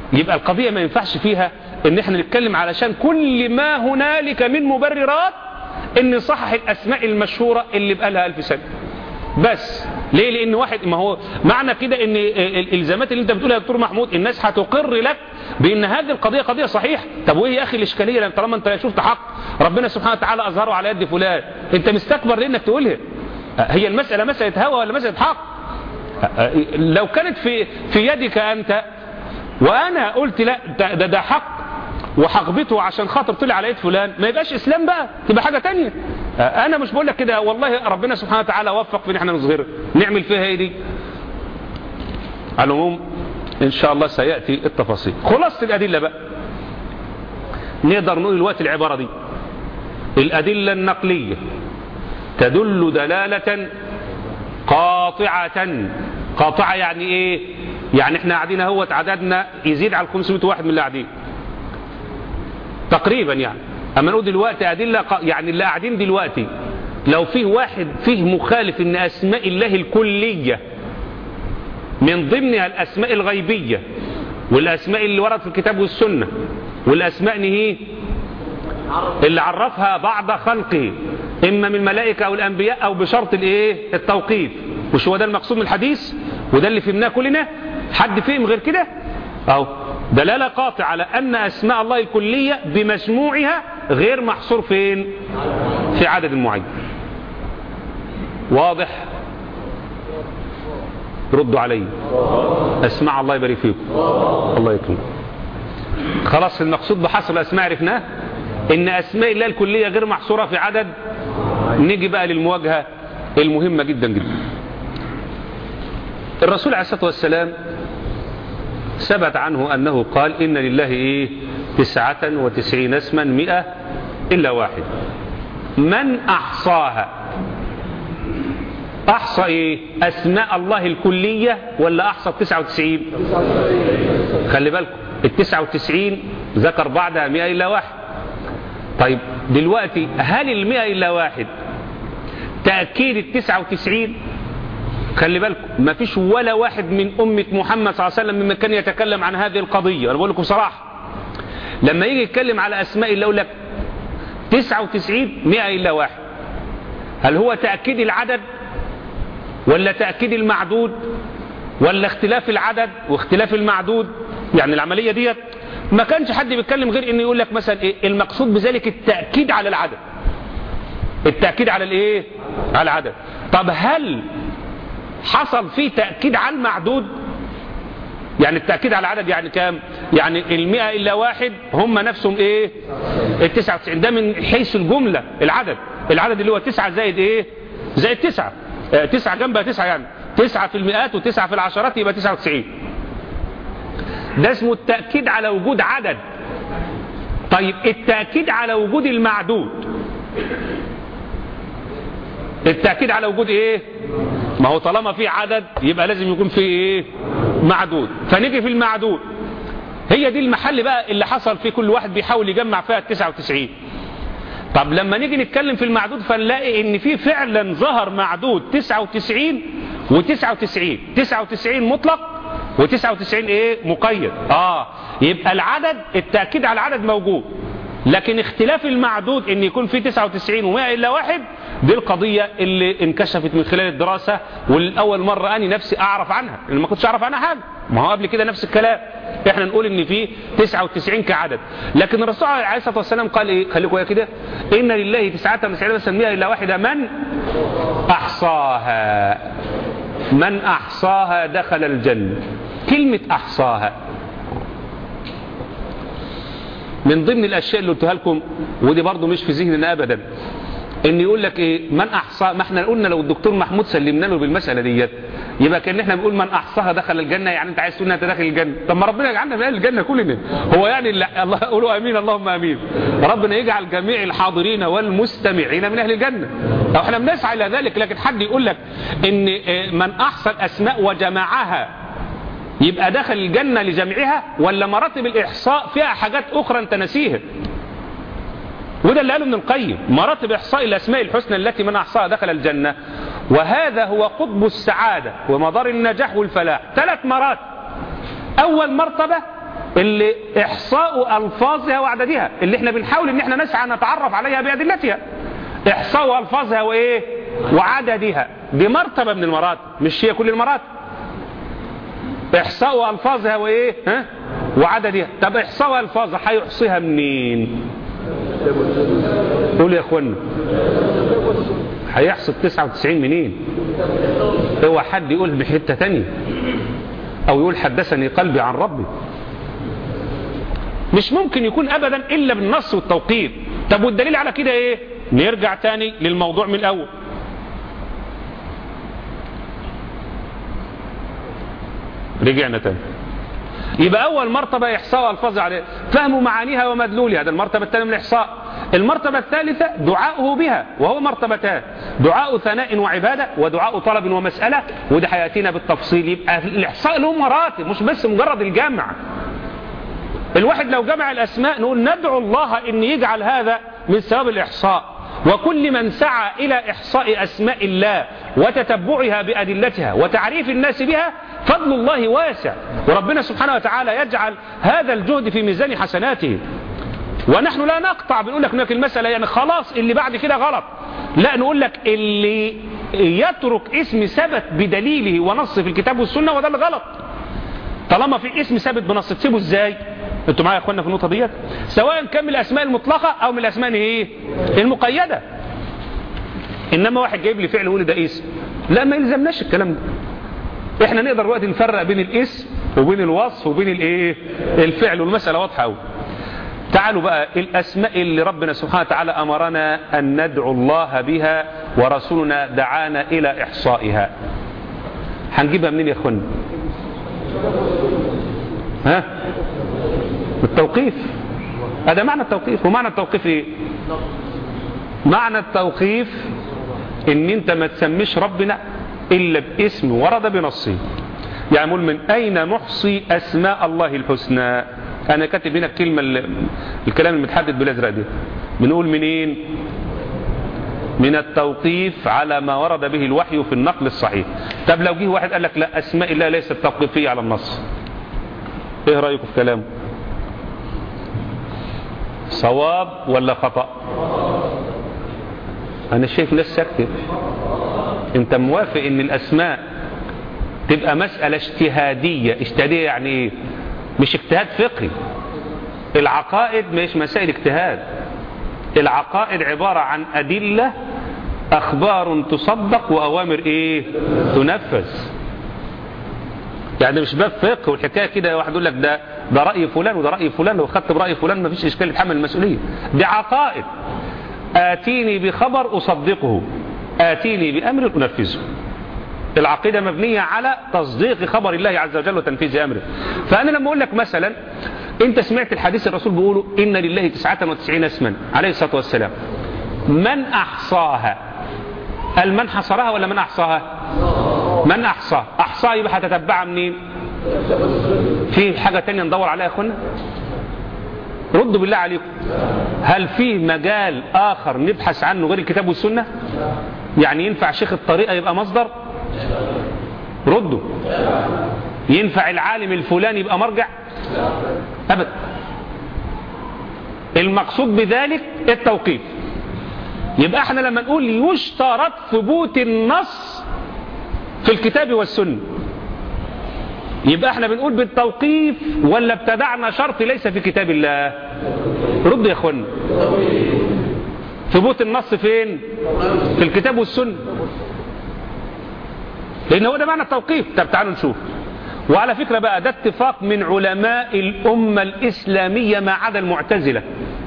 Speaker 1: يبقى القضية ما ينفعش فيها ان احنا نتكلم علشان كل ما هنالك من مبررات ان نصحح الاسماء المشهورة اللي بقالها الف سنة بس ليه لان واحد ما هو معنى كده ان الالزامات اللي انت بتقولها يا دكتور محمود الناس هتقر لك بان هذه القضيه قضيه صحيحه طب وايه يا اخي الاشكاليه لان طالما انت شفت حق ربنا سبحانه وتعالى اظهره على يد فلان انت مستكبر لانك تقولها هي المساله مساله هوى ولا مساله حق لو كانت في في يدك انت وانا قلت لا ده ده, ده حق وحقبته عشان خاطر طلع على ايد فلان ما يبقاش اسلام بقى تبقى حاجه تانية انا مش بقول لك كده والله ربنا سبحانه وتعالى وفق في ان احنا نظهرها نعمل فيها ايه دي على العموم ان شاء الله سياتي التفاصيل خلاصه الادله بقى نقدر نقول الوقت العباره دي الادله النقليه تدل دلاله قاطعه قاطعه يعني ايه يعني احنا قاعدين اهوت عددنا يزيد على 500 واحد من اللي قاعدين تقريبا يعني اما نقول دلوقتي ادله يعني اللي قاعدين دلوقتي لو فيه واحد فيه مخالف ان اسماء الله الكليه من ضمنها الاسماء الغيبيه والاسماء اللي وردت في الكتاب والسنه والاسماء نهي اللي عرفها بعض خلقه اما من الملائكه او الانبياء او بشرط الايه التوقيف مش هو ده المقصود من الحديث وده اللي فهمناه كلنا حد فهم غير كده اهو دلالة قاطعة على أن أسماء الله الكلية بمجموعها غير محصور فين في عدد معين واضح ردوا علي أسماء الله يبارك فيكم الله يكرمكم خلاص المقصود بحصر الأسماء عرفناه إن أسماء الله الكلية غير محصورة في عدد نيجي بقى للمواجهة المهمة جدا جدا الرسول عليه الصلاة والسلام ثبت عنه أنه قال إن لله إيه تسعة وتسعين اسما مئة إلا واحد من أحصاها أحصى إيه أسماء الله الكلية ولا أحصى التسعة وتسعين خلي بالكم التسعة وتسعين ذكر بعدها مئة إلا واحد طيب دلوقتي هل المئة إلا واحد تأكيد التسعة وتسعين خلي بالكم ما فيش ولا واحد من أمة محمد صلى الله عليه وسلم ممن كان يتكلم عن هذه القضية أنا بقول لكم صراحة لما يجي يتكلم على أسماء الله يقول لك 99 100 إلا واحد هل هو تأكيد العدد ولا تأكيد المعدود ولا اختلاف العدد واختلاف المعدود يعني العملية ديت ما كانش حد بيتكلم غير انه يقول لك مثلا ايه المقصود بذلك التأكيد على العدد التأكيد على الايه على العدد طب هل حصل فيه تأكيد على المعدود يعني التأكيد على العدد يعني كام يعني المئة إلا واحد هم نفسهم ايه التسعة وتسعين ده من حيث الجملة العدد العدد اللي هو تسعة زائد ايه زائد تسعة اه تسعة جنبها تسعة يعني تسعة في المئات وتسعة في العشرات يبقى تسعة وتسعين ده اسمه التأكيد على وجود عدد طيب التأكيد على وجود المعدود التأكيد على وجود ايه ما هو طالما في عدد يبقى لازم يكون في ايه معدود فنيجي في المعدود هي دي المحل بقى اللي حصل فيه كل واحد بيحاول يجمع فيها التسعة وتسعين طب لما نيجي نتكلم في المعدود فنلاقي ان في فعلا ظهر معدود تسعة وتسعين وتسعة وتسعين تسعة وتسعين مطلق وتسعة وتسعين ايه مقيد اه يبقى العدد التأكيد على العدد موجود لكن اختلاف المعدود ان يكون في 99 و100 الا واحد دي القضية اللي انكشفت من خلال الدراسة والأول مرة أنا نفسي أعرف عنها لأن ما كنتش أعرف عنها حاجة ما هو قبل كده نفس الكلام احنا نقول ان في 99 كعدد لكن الرسول عليه الصلاة والسلام قال ايه خليكم كده ان لله 99 بس المئة الا واحدة من احصاها من احصاها دخل الجنة كلمة احصاها من ضمن الاشياء اللي قلتها لكم ودي برضو مش في ذهننا ابدا ان يقول لك ايه من احصى ما احنا قلنا لو الدكتور محمود سلمنا له بالمساله ديت يبقى كان احنا بنقول من احصاها دخل الجنه يعني انت عايز تقول انت داخل الجنه طب ما ربنا يجعلنا من اهل الجنه كلنا هو يعني لا الله قولوا امين اللهم امين ربنا يجعل جميع الحاضرين والمستمعين من اهل الجنه او احنا بنسعى الى ذلك لكن حد يقول لك ان من احصى الاسماء وجمعها يبقى دخل الجنه لجمعها ولا مراتب الاحصاء فيها حاجات اخرى انت نسيها وده اللي قاله ابن القيم مراتب إحصاء الأسماء الحسنى التي من أحصاها دخل الجنة وهذا هو قطب السعادة ومدار النجاح والفلاح ثلاث مراتب أول مرتبة اللي إحصاء ألفاظها وعددها اللي احنا بنحاول ان احنا نسعى نتعرف عليها بأدلتها إحصاء ألفاظها وإيه وعددها دي مرتبة من المراتب مش هي كل المراتب إحصاء ألفاظها وإيه ها وعددها طب إحصاء ألفاظها هيحصيها منين قول يا أخوانا هيحصل 99 منين هو حد يقول بحتة تانية او يقول حدثني قلبي عن ربي مش ممكن يكون ابدا الا بالنص والتوقيت طب والدليل على كده ايه نرجع تاني للموضوع من الاول رجعنا تاني يبقى اول مرتبة احصاء الفاظ عليه فهم معانيها ومدلولها ده المرتبة الثانية من الاحصاء المرتبة الثالثة دعاؤه بها وهو مرتبتان دعاء ثناء وعبادة ودعاء طلب ومسألة وده هياتينا بالتفصيل يبقى الاحصاء له مراتب مش بس مجرد الجمع الواحد لو جمع الاسماء نقول ندعو الله ان يجعل هذا من ثواب الاحصاء وكل من سعى إلى إحصاء أسماء الله وتتبعها بأدلتها وتعريف الناس بها فضل الله واسع وربنا سبحانه وتعالى يجعل هذا الجهد في ميزان حسناته ونحن لا نقطع بنقول لك هناك المسألة يعني خلاص اللي بعد كده غلط لا نقول لك اللي يترك اسم ثبت بدليله ونص في الكتاب والسنة وده اللي غلط طالما في اسم ثابت بنص تسيبه ازاي انتوا معايا يا اخوانا في النقطه ديت سواء كان من الاسماء المطلقه او من الاسماء ايه المقيده انما واحد جايب لي فعل يقول ده اسم لا ما يلزمناش الكلام ده احنا نقدر دلوقتي نفرق بين الاسم وبين الوصف وبين الايه الفعل والمساله واضحه قوي تعالوا بقى الاسماء اللي ربنا سبحانه وتعالى امرنا ان ندعو الله بها ورسولنا دعانا الى احصائها هنجيبها منين يا اخوانا ها التوقيف هذا معنى التوقيف ومعنى التوقيف ايه معنى التوقيف ان انت ما تسميش ربنا الا باسم ورد بنصه يعني من اين نحصي اسماء الله الحسنى انا كاتب هنا الكلمه الكلام المتحدد بالازرق ده بنقول منين من التوقيف على ما ورد به الوحي في النقل الصحيح طب لو جه واحد قال لك لا اسماء الله ليست توقيفيه على النص ايه رايكم في كلامه صواب ولا خطأ انا شايف ناس ساكتة انت موافق ان الاسماء تبقى مسألة اجتهادية اجتهادية يعني ايه مش اجتهاد فقهي العقائد مش مسائل اجتهاد العقائد عبارة عن أدلة أخبار تصدق وأوامر إيه تنفذ يعني مش باب فقه والحكاية كده واحد يقول لك ده ده رأي فلان وده رأي فلان لو خدت برأي فلان مفيش إشكال يتحمل المسؤولية دي عقائد آتيني بخبر أصدقه آتيني بأمر أنفذه العقيدة مبنية على تصديق خبر الله عز وجل وتنفيذ أمره فأنا لما أقول لك مثلا أنت سمعت الحديث الرسول بيقوله إن لله تسعة وتسعين اسما عليه الصلاة والسلام من أحصاها قال من حصرها ولا من أحصاها من أحصاها أحصاها يبقى هتتبعها منين في حاجة تانية ندور عليها يا أخوانا ردوا بالله عليكم هل في مجال آخر نبحث عنه غير الكتاب والسنة يعني ينفع شيخ الطريقة يبقى مصدر ردوا ينفع العالم الفلاني يبقى مرجع أبدا المقصود بذلك التوقيف يبقى احنا لما نقول يشترط ثبوت النص في الكتاب والسنة يبقى احنا بنقول بالتوقيف ولا ابتدعنا شرط ليس في كتاب الله رد يا اخوانا ثبوت النص فين في الكتاب والسنة لان هو ده معنى التوقيف طب تعالوا نشوف وعلى فكرة بقى ده اتفاق من علماء الأمة الإسلامية ما عدا المعتزلة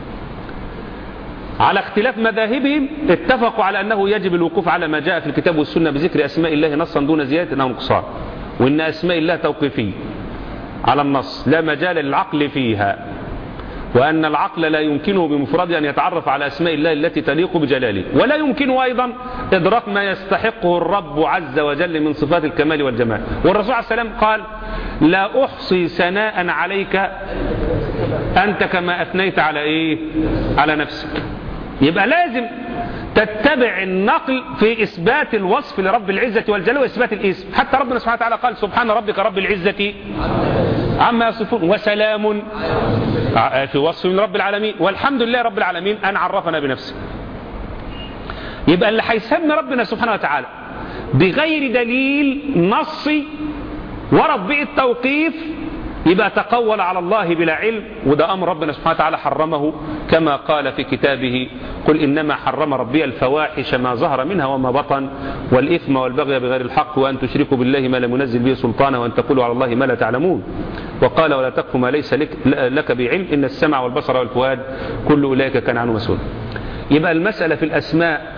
Speaker 1: على اختلاف مذاهبهم اتفقوا على أنه يجب الوقوف على ما جاء في الكتاب والسنة بذكر أسماء الله نصا دون زيادة أو نقصان وإن أسماء الله توقيفية على النص لا مجال للعقل فيها وأن العقل لا يمكنه بمفرده أن يتعرف على أسماء الله التي تليق بجلاله ولا يمكنه أيضا إدراك ما يستحقه الرب عز وجل من صفات الكمال والجمال والرسول عليه السلام قال لا أحصي ثناء عليك أنت كما أثنيت على إيه على نفسك يبقى لازم تتبع النقل في إثبات الوصف لرب العزة والجلال وإثبات الاسم حتى ربنا سبحانه وتعالى قال سبحان ربك رب العزة عما يصفون وسلام في وصف من رب العالمين والحمد لله رب العالمين أن عرفنا بنفسه يبقى اللي هيسمي ربنا سبحانه وتعالى بغير دليل نصي ورد به التوقيف يبقى تقول على الله بلا علم وده أمر ربنا سبحانه وتعالى حرمه كما قال في كتابه قل إنما حرم ربي الفواحش ما ظهر منها وما بطن والإثم والبغي بغير الحق وأن تشركوا بالله ما لم ينزل به سلطانا وأن تقولوا على الله ما لا تعلمون وقال ولا تقف ما ليس لك, لك بعلم إن السمع والبصر والفؤاد كل أولئك كان عنه مسؤول يبقى المسألة في الأسماء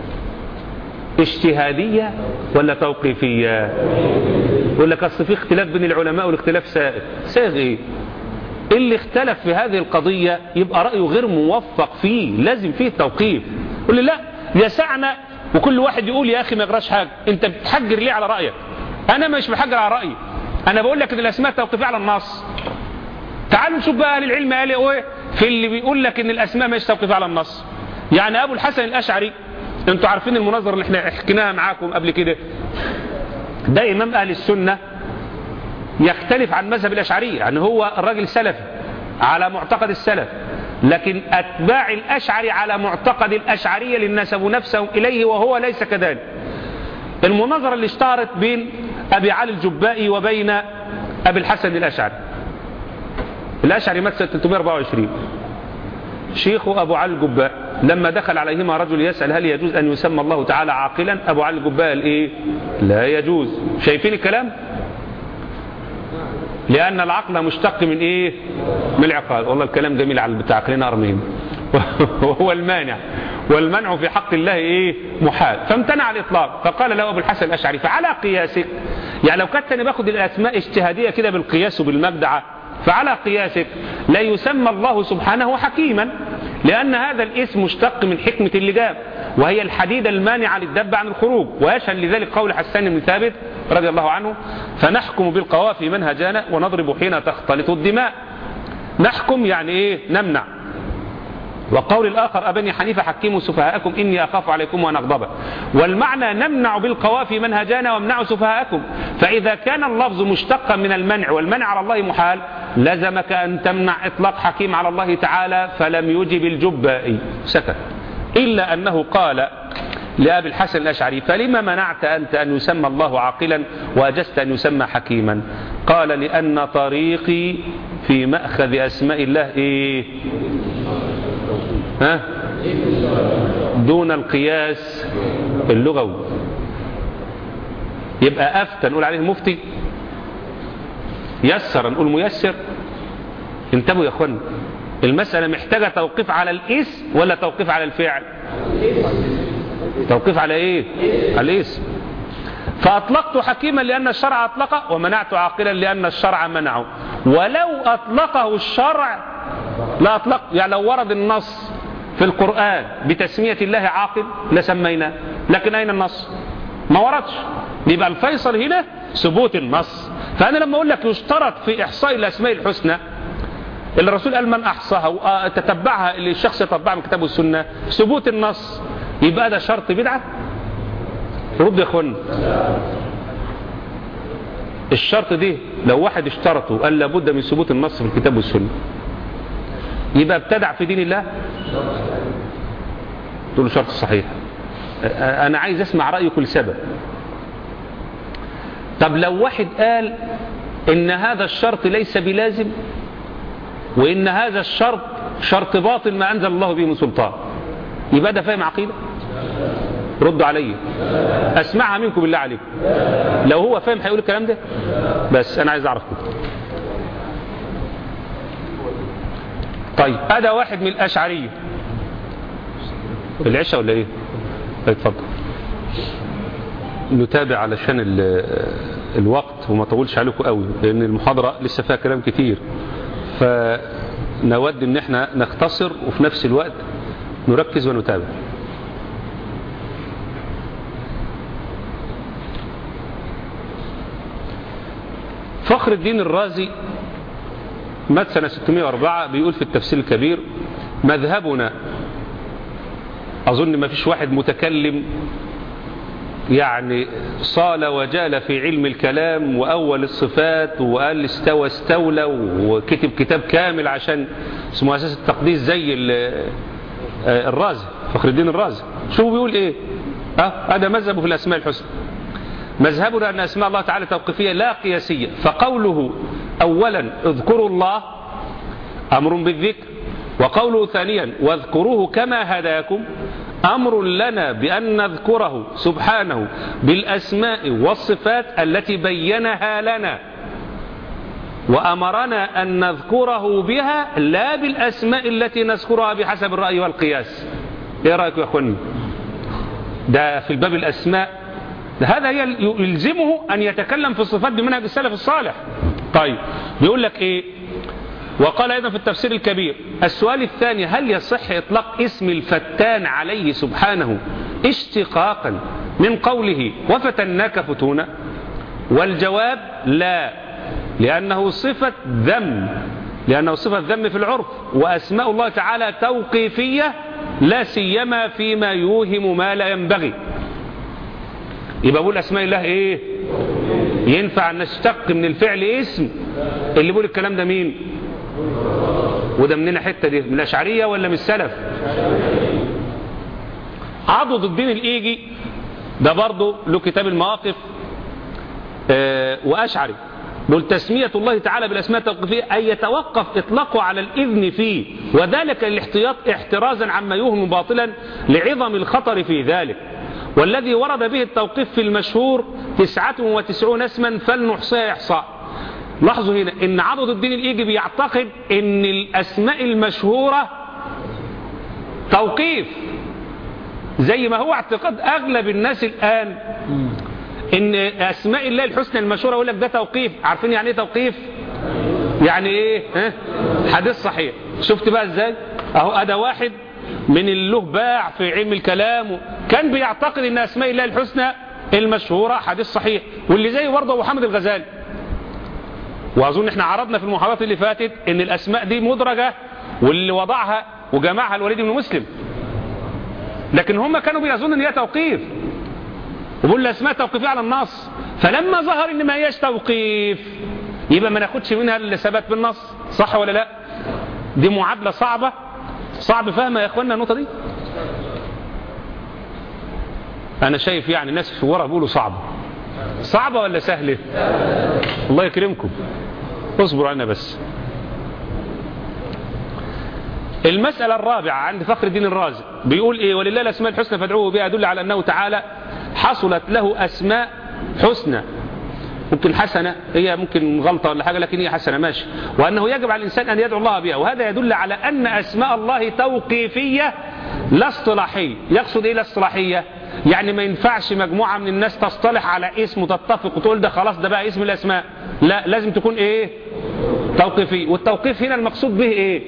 Speaker 1: اجتهادية ولا توقيفية يقول لك أصل في اختلاف بين العلماء والاختلاف سائغ سائغ إيه اللي اختلف في هذه القضية يبقى رأيه غير موفق فيه لازم فيه توقيف يقول لي لا يسعنا وكل واحد يقول يا أخي ما يقراش حاجة أنت بتحجر ليه على رأيك أنا مش بحجر على رأيي أنا بقول لك إن الأسماء توقيفية على النص تعالوا نشوف بقى أهل العلم قال إيه في اللي بيقول لك إن الأسماء مش توقيفية على النص يعني أبو الحسن الأشعري انتوا عارفين المناظرة اللي احنا حكيناها معاكم قبل كده ده إمام أهل السنة يختلف عن مذهب الأشعرية يعني هو الراجل سلفي على معتقد السلف لكن أتباع الأشعري على معتقد الأشعرية اللي نسبوا نفسهم إليه وهو ليس كذلك المناظرة اللي اشتهرت بين أبي علي الجبائي وبين أبي الحسن الأشعري الأشعري مات سنة 324 شيخه أبو علي الجبائي لما دخل عليهما رجل يسأل هل يجوز أن يسمى الله تعالى عاقلا أبو علي الجبائي قال إيه لا يجوز شايفين الكلام لأن العقل مشتق من إيه من العقال والله الكلام جميل على بتاع عقلنا أرمين وهو المانع والمنع في حق الله إيه محال فامتنع الإطلاق فقال له أبو الحسن الأشعري فعلى قياسك يعني لو كنت أنا باخد الأسماء اجتهادية كده بالقياس وبالمبدعة فعلى قياسك لا يسمى الله سبحانه حكيما لأن هذا الاسم مشتق من حكمة اللجام وهي الحديدة المانعة للدب عن الخروج ويشهد لذلك قول حسان بن ثابت رضي الله عنه فنحكم بالقوافي منهجانا ونضرب حين تختلط الدماء نحكم يعني ايه نمنع وقول الآخر أبني حنيفة حكموا سفهاءكم إني أخاف عليكم وأن أغضب والمعنى نمنع بالقوافي منهجانا وامنعوا سفهاءكم فإذا كان اللفظ مشتقا من المنع والمنع على الله محال لزمك أن تمنع إطلاق حكيم على الله تعالى فلم يجب الجبائي سكت إلا أنه قال لأبي الحسن الأشعري فلما منعت أنت أن يسمى الله عاقلا وأجزت أن يسمى حكيما قال لأن طريقي في مأخذ أسماء الله إيه ها دون القياس اللغوي يبقى أفتى نقول عليه مفتي يسر نقول ميسر انتبهوا يا اخوانا المسألة محتاجة توقيف على الاسم ولا توقيف على الفعل توقيف على ايه على الاسم فأطلقت حكيما لأن الشرع أطلقه ومنعت عاقلا لأن الشرع منعه ولو أطلقه الشرع لا أطلق يعني لو ورد النص في القرآن بتسمية الله عاقل لسميناه لكن أين النص ما وردش يبقى الفيصل هنا ثبوت النص فأنا لما أقول لك يشترط في إحصاء الأسماء الحسنى اللي الرسول قال من أحصاها وتتبعها اللي الشخص يتبعها من كتاب السنة ثبوت النص يبقى ده شرط بدعة رد يا اخوانا الشرط دي لو واحد اشترطه قال لابد من ثبوت النص في الكتاب والسنة يبقى ابتدع في دين الله تقول له شرط صحيح انا عايز اسمع رأيه كل سبب طب لو واحد قال ان هذا الشرط ليس بلازم وان هذا الشرط شرط باطل ما انزل الله به من سلطان يبقى ده فاهم عقيده ردوا علي اسمعها منكم بالله عليكم لو هو فاهم هيقول الكلام ده بس انا عايز اعرف كده طيب هذا واحد من الاشعريه العشاء ولا ايه اتفضل نتابع علشان الوقت وما طولش عليكم قوي لان المحاضره لسه فيها كلام كتير فنود ان احنا نختصر وفي نفس الوقت نركز ونتابع فخر الدين الرازي مات سنة 604 بيقول في التفسير الكبير مذهبنا أظن ما فيش واحد متكلم يعني صال وجال في علم الكلام وأول الصفات وقال استوى استولى وكتب كتاب كامل عشان اسمه أساس التقديس زي الرازي فخر الدين الرازي شو بيقول ايه اه هذا مذهبه في الأسماء الحسنى مذهبنا أن أسماء الله تعالى توقيفية لا قياسية فقوله أولا اذكروا الله أمر بالذكر وقوله ثانيا واذكروه كما هداكم أمر لنا بأن نذكره سبحانه بالأسماء والصفات التي بينها لنا وأمرنا أن نذكره بها لا بالأسماء التي نذكرها بحسب الرأي والقياس إيه رأيكم يا أخواني ده في الباب الأسماء هذا يلزمه أن يتكلم في الصفات بمنهج السلف الصالح طيب بيقول لك إيه وقال أيضا في التفسير الكبير السؤال الثاني هل يصح إطلاق اسم الفتان عليه سبحانه اشتقاقا من قوله وفتناك فتونا والجواب لا لأنه صفة ذم لأنه صفة ذم في العرف وأسماء الله تعالى توقيفية لا سيما فيما يوهم ما لا ينبغي يبقى بقول أسماء الله إيه ينفع أن نشتق من الفعل اسم اللي بيقول الكلام ده مين وده مننا حتة دي من الأشعرية ولا من السلف عضد الدين الإيجي ده برضه له كتاب المواقف آه وأشعري بل تسمية الله تعالى بالأسماء التوقيفية أن يتوقف إطلاقه على الإذن فيه وذلك الاحتياط احترازا عما يوهم باطلا لعظم الخطر في ذلك والذي ورد به التوقيف في المشهور تسعة وتسعون اسما فلنحصيها إحصاء لاحظوا هنا ان عضد الدين الايجي بيعتقد ان الاسماء المشهورة توقيف زي ما هو اعتقاد اغلب الناس الان ان اسماء الله الحسنى المشهورة يقول لك ده توقيف عارفين يعني ايه توقيف يعني ايه ها؟ حديث صحيح شفت بقى ازاي اهو ادى واحد من اللي باع في علم الكلام كان بيعتقد ان اسماء الله الحسنى المشهورة حديث صحيح واللي زيه برضه ابو حامد الغزالي واظن احنا عرضنا في المحاضرات اللي فاتت ان الاسماء دي مدرجة واللي وضعها وجمعها الوليد بن مسلم لكن هم كانوا بيظن ان هي توقيف وبيقول الاسماء توقيفية على النص فلما ظهر ان ما هياش توقيف يبقى ما ناخدش منها اللي ثبت بالنص صح ولا لا دي معادلة صعبة صعب فهمها يا اخوانا النقطة دي انا شايف يعني الناس في ورا بيقولوا صعبة صعبة ولا سهلة الله يكرمكم اصبروا عنا بس المسألة الرابعة عند فخر الدين الرازي بيقول ايه ولله الاسماء الحسنى فادعوه بها يدل على انه تعالى حصلت له اسماء حسنى ممكن حسنة هي ممكن غلطة ولا حاجة لكن هي حسنة ماشي وأنه يجب على الإنسان أن يدعو الله بها وهذا يدل على أن أسماء الله توقيفية لا اصطلاحية يقصد إيه لا اصطلاحية يعني ما ينفعش مجموعة من الناس تصطلح على اسم وتتفق وتقول ده خلاص ده بقى اسم الأسماء لا لازم تكون إيه توقيفي والتوقيف هنا المقصود به إيه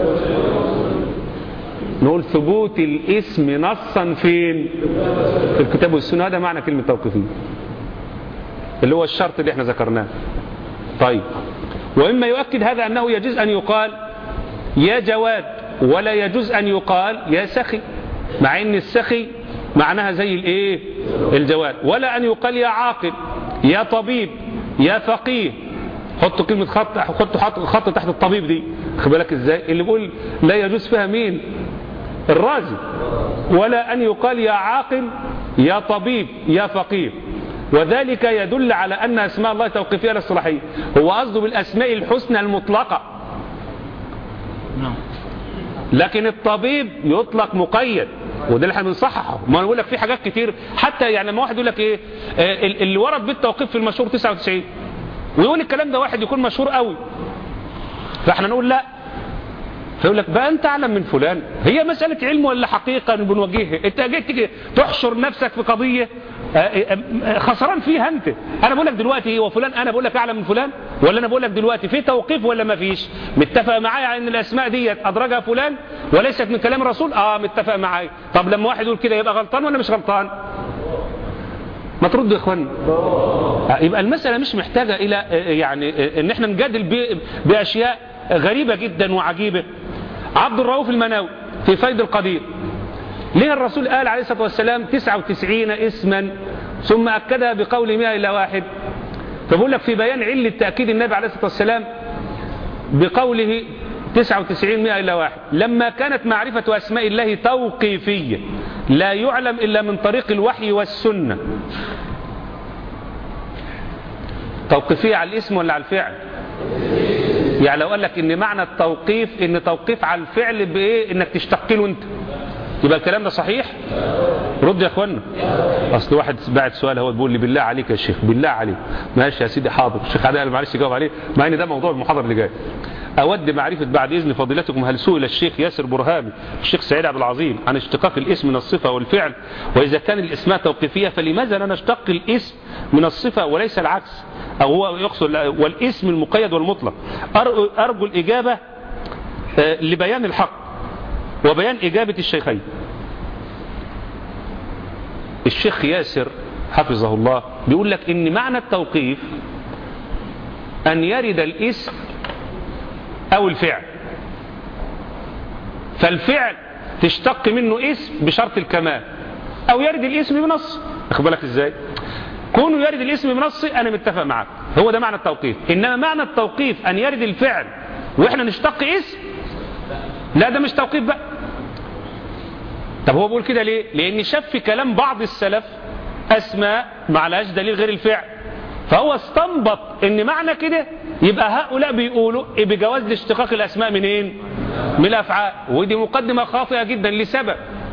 Speaker 1: نقول ثبوت الاسم نصا فين في الكتاب والسنة هذا معنى كلمة توقيفي اللي هو الشرط اللي احنا ذكرناه طيب وإما يؤكد هذا أنه يجوز أن يقال يا جواد ولا يجوز أن يقال يا سخي مع أن السخي معناها زي الايه الجواد ولا أن يقال يا عاقل يا طبيب يا فقيه حطوا كلمة خط حطوا خط, خط تحت الطبيب دي خد بالك ازاي اللي بيقول لا يجوز فيها مين الرازي ولا أن يقال يا عاقل يا طبيب يا فقيه وذلك يدل على أن أسماء الله توقيفية لا اصطلاحية هو قصده بالأسماء الحسنى المطلقة لكن الطبيب يطلق مقيد وده اللي احنا بنصححه ما انا بقول لك في حاجات كتير حتى يعني لما واحد يقول لك ايه آه اللي ورد بالتوقيف في المشهور 99 ويقول الكلام ده واحد يكون مشهور قوي فاحنا نقول لا فيقول لك بقى انت اعلم من فلان هي مسألة علم ولا حقيقة بنواجهها انت جيت تيجي تحشر نفسك في قضية خسران فيها انت انا بقول لك دلوقتي هو فلان انا بقول لك اعلم من فلان ولا انا بقول لك دلوقتي في توقيف ولا ما فيش متفق معايا ان الاسماء دي ادرجها فلان وليست من كلام الرسول اه متفق معايا طب لما واحد يقول كده يبقى غلطان ولا مش غلطان ما تردوا يا اخوان يبقى المسألة مش محتاجة الى يعني ان احنا نجادل باشياء غريبة جدا وعجيبة عبد الرؤوف المناوي في فيض القدير ليه الرسول قال عليه الصلاة والسلام 99 اسما ثم أكدها بقول مئة إلى واحد فبقول لك في بيان علة تأكيد النبي عليه الصلاة والسلام بقوله 99 مئة إلى واحد لما كانت معرفة أسماء الله توقيفية لا يعلم إلا من طريق الوحي والسنة توقيفية على الاسم ولا على الفعل يعني لو قال لك ان معنى التوقيف ان توقيف على الفعل بايه انك تشتق له انت يبقى الكلام ده صحيح رد يا اخوانا اصل واحد بعت سؤال هو بيقول لي بالله عليك يا شيخ بالله عليك ماشي يا سيدي حاضر الشيخ عادل قال معلش جاوب عليه مع ان ده موضوع المحاضره اللي جاي اود معرفه بعد اذن فضيلتكم هل سئل الشيخ ياسر برهامي الشيخ سعيد عبد العظيم عن اشتقاق الاسم من الصفه والفعل واذا كان الاسماء توقيفيه فلماذا لا نشتق الاسم من الصفه وليس العكس او هو يقصد والاسم المقيد والمطلق ارجو الاجابه لبيان الحق وبيان اجابه الشيخين الشيخ ياسر حفظه الله بيقول لك ان معنى التوقيف ان يرد الاسم او الفعل فالفعل تشتق منه اسم بشرط الكمال او يرد الاسم بنص اخد بالك ازاي كونه يرد الاسم بنص انا متفق معاك هو ده معنى التوقيف انما معنى التوقيف ان يرد الفعل واحنا نشتق اسم لا ده مش توقيف بقى طب هو بيقول كده ليه لان شاف في كلام بعض السلف اسماء ما عليهاش دليل غير الفعل فهو استنبط ان معنى كده يبقى هؤلاء بيقولوا إيه بجواز لاشتقاق الاسماء منين من الافعال ودي مقدمه خاطئه جدا لسبب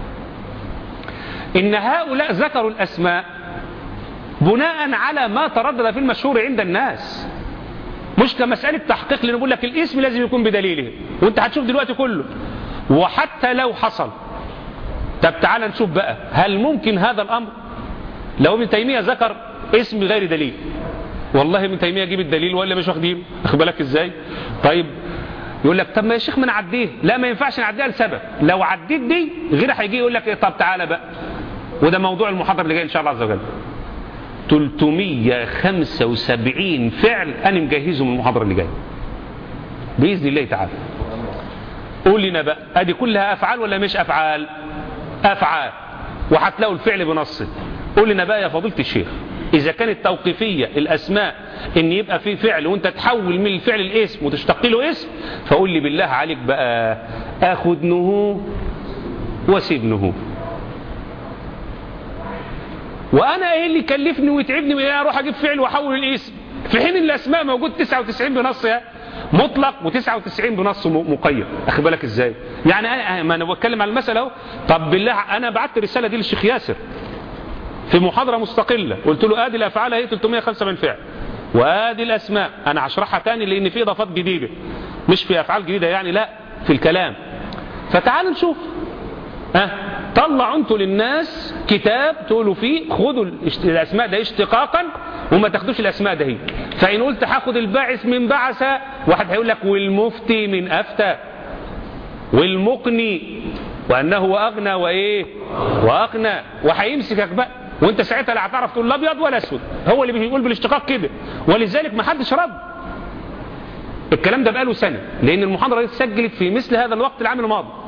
Speaker 1: ان هؤلاء ذكروا الاسماء بناء على ما تردد في المشهور عند الناس مش كمسألة تحقيق لأنه بقول لك الاسم لازم يكون بدليله وانت هتشوف دلوقتي كله وحتى لو حصل طب تعال نشوف بقى هل ممكن هذا الأمر لو ابن تيمية ذكر اسم غير دليل والله ابن تيمية يجيب الدليل ولا مش واخدين اخد بالك ازاي طيب يقول لك طب ما يا شيخ ما نعديه لا ما ينفعش نعديها لسبب لو عديت دي غير هيجي يقول لك ايه طب تعالى بقى وده موضوع المحاضره اللي جاي ان شاء الله عز وجل 375 فعل انا مجهزه من المحاضره اللي جايه باذن الله تعالى قول لنا بقى ادي كلها افعال ولا مش افعال افعال وهتلاقوا الفعل بنصه قول لنا بقى يا فضيله الشيخ اذا كانت توقيفيه الاسماء ان يبقى في فعل وانت تحول من الفعل الاسم وتشتق له اسم فقول لي بالله عليك بقى اخد نهو وسيب نهو وانا ايه اللي يكلفني ويتعبني من انا اروح اجيب فعل واحول الاسم في حين الاسماء موجود 99 بنص مطلق و99 بنص مقيد اخد بالك ازاي يعني انا ما انا بتكلم على المساله اهو طب بالله انا بعت الرساله دي للشيخ ياسر في محاضره مستقله قلت له ادي الافعال هي 375 فعل وادي الاسماء انا هشرحها تاني لان في اضافات جديده مش في افعال جديده يعني لا في الكلام فتعالوا نشوف ها طلعوا انتوا للناس كتاب تقولوا فيه خدوا الاسماء ده اشتقاقا وما تاخدوش الاسماء ده هي فان قلت هاخد الباعث من بعث واحد هيقول لك والمفتي من افتى والمقني وانه اغنى وايه واغنى وهيمسكك بقى وانت ساعتها لا هتعرف تقول لا ابيض ولا اسود هو اللي بيقول بالاشتقاق كده ولذلك ما حدش رد الكلام ده بقاله سنه لان المحاضره دي اتسجلت في مثل هذا الوقت العام الماضي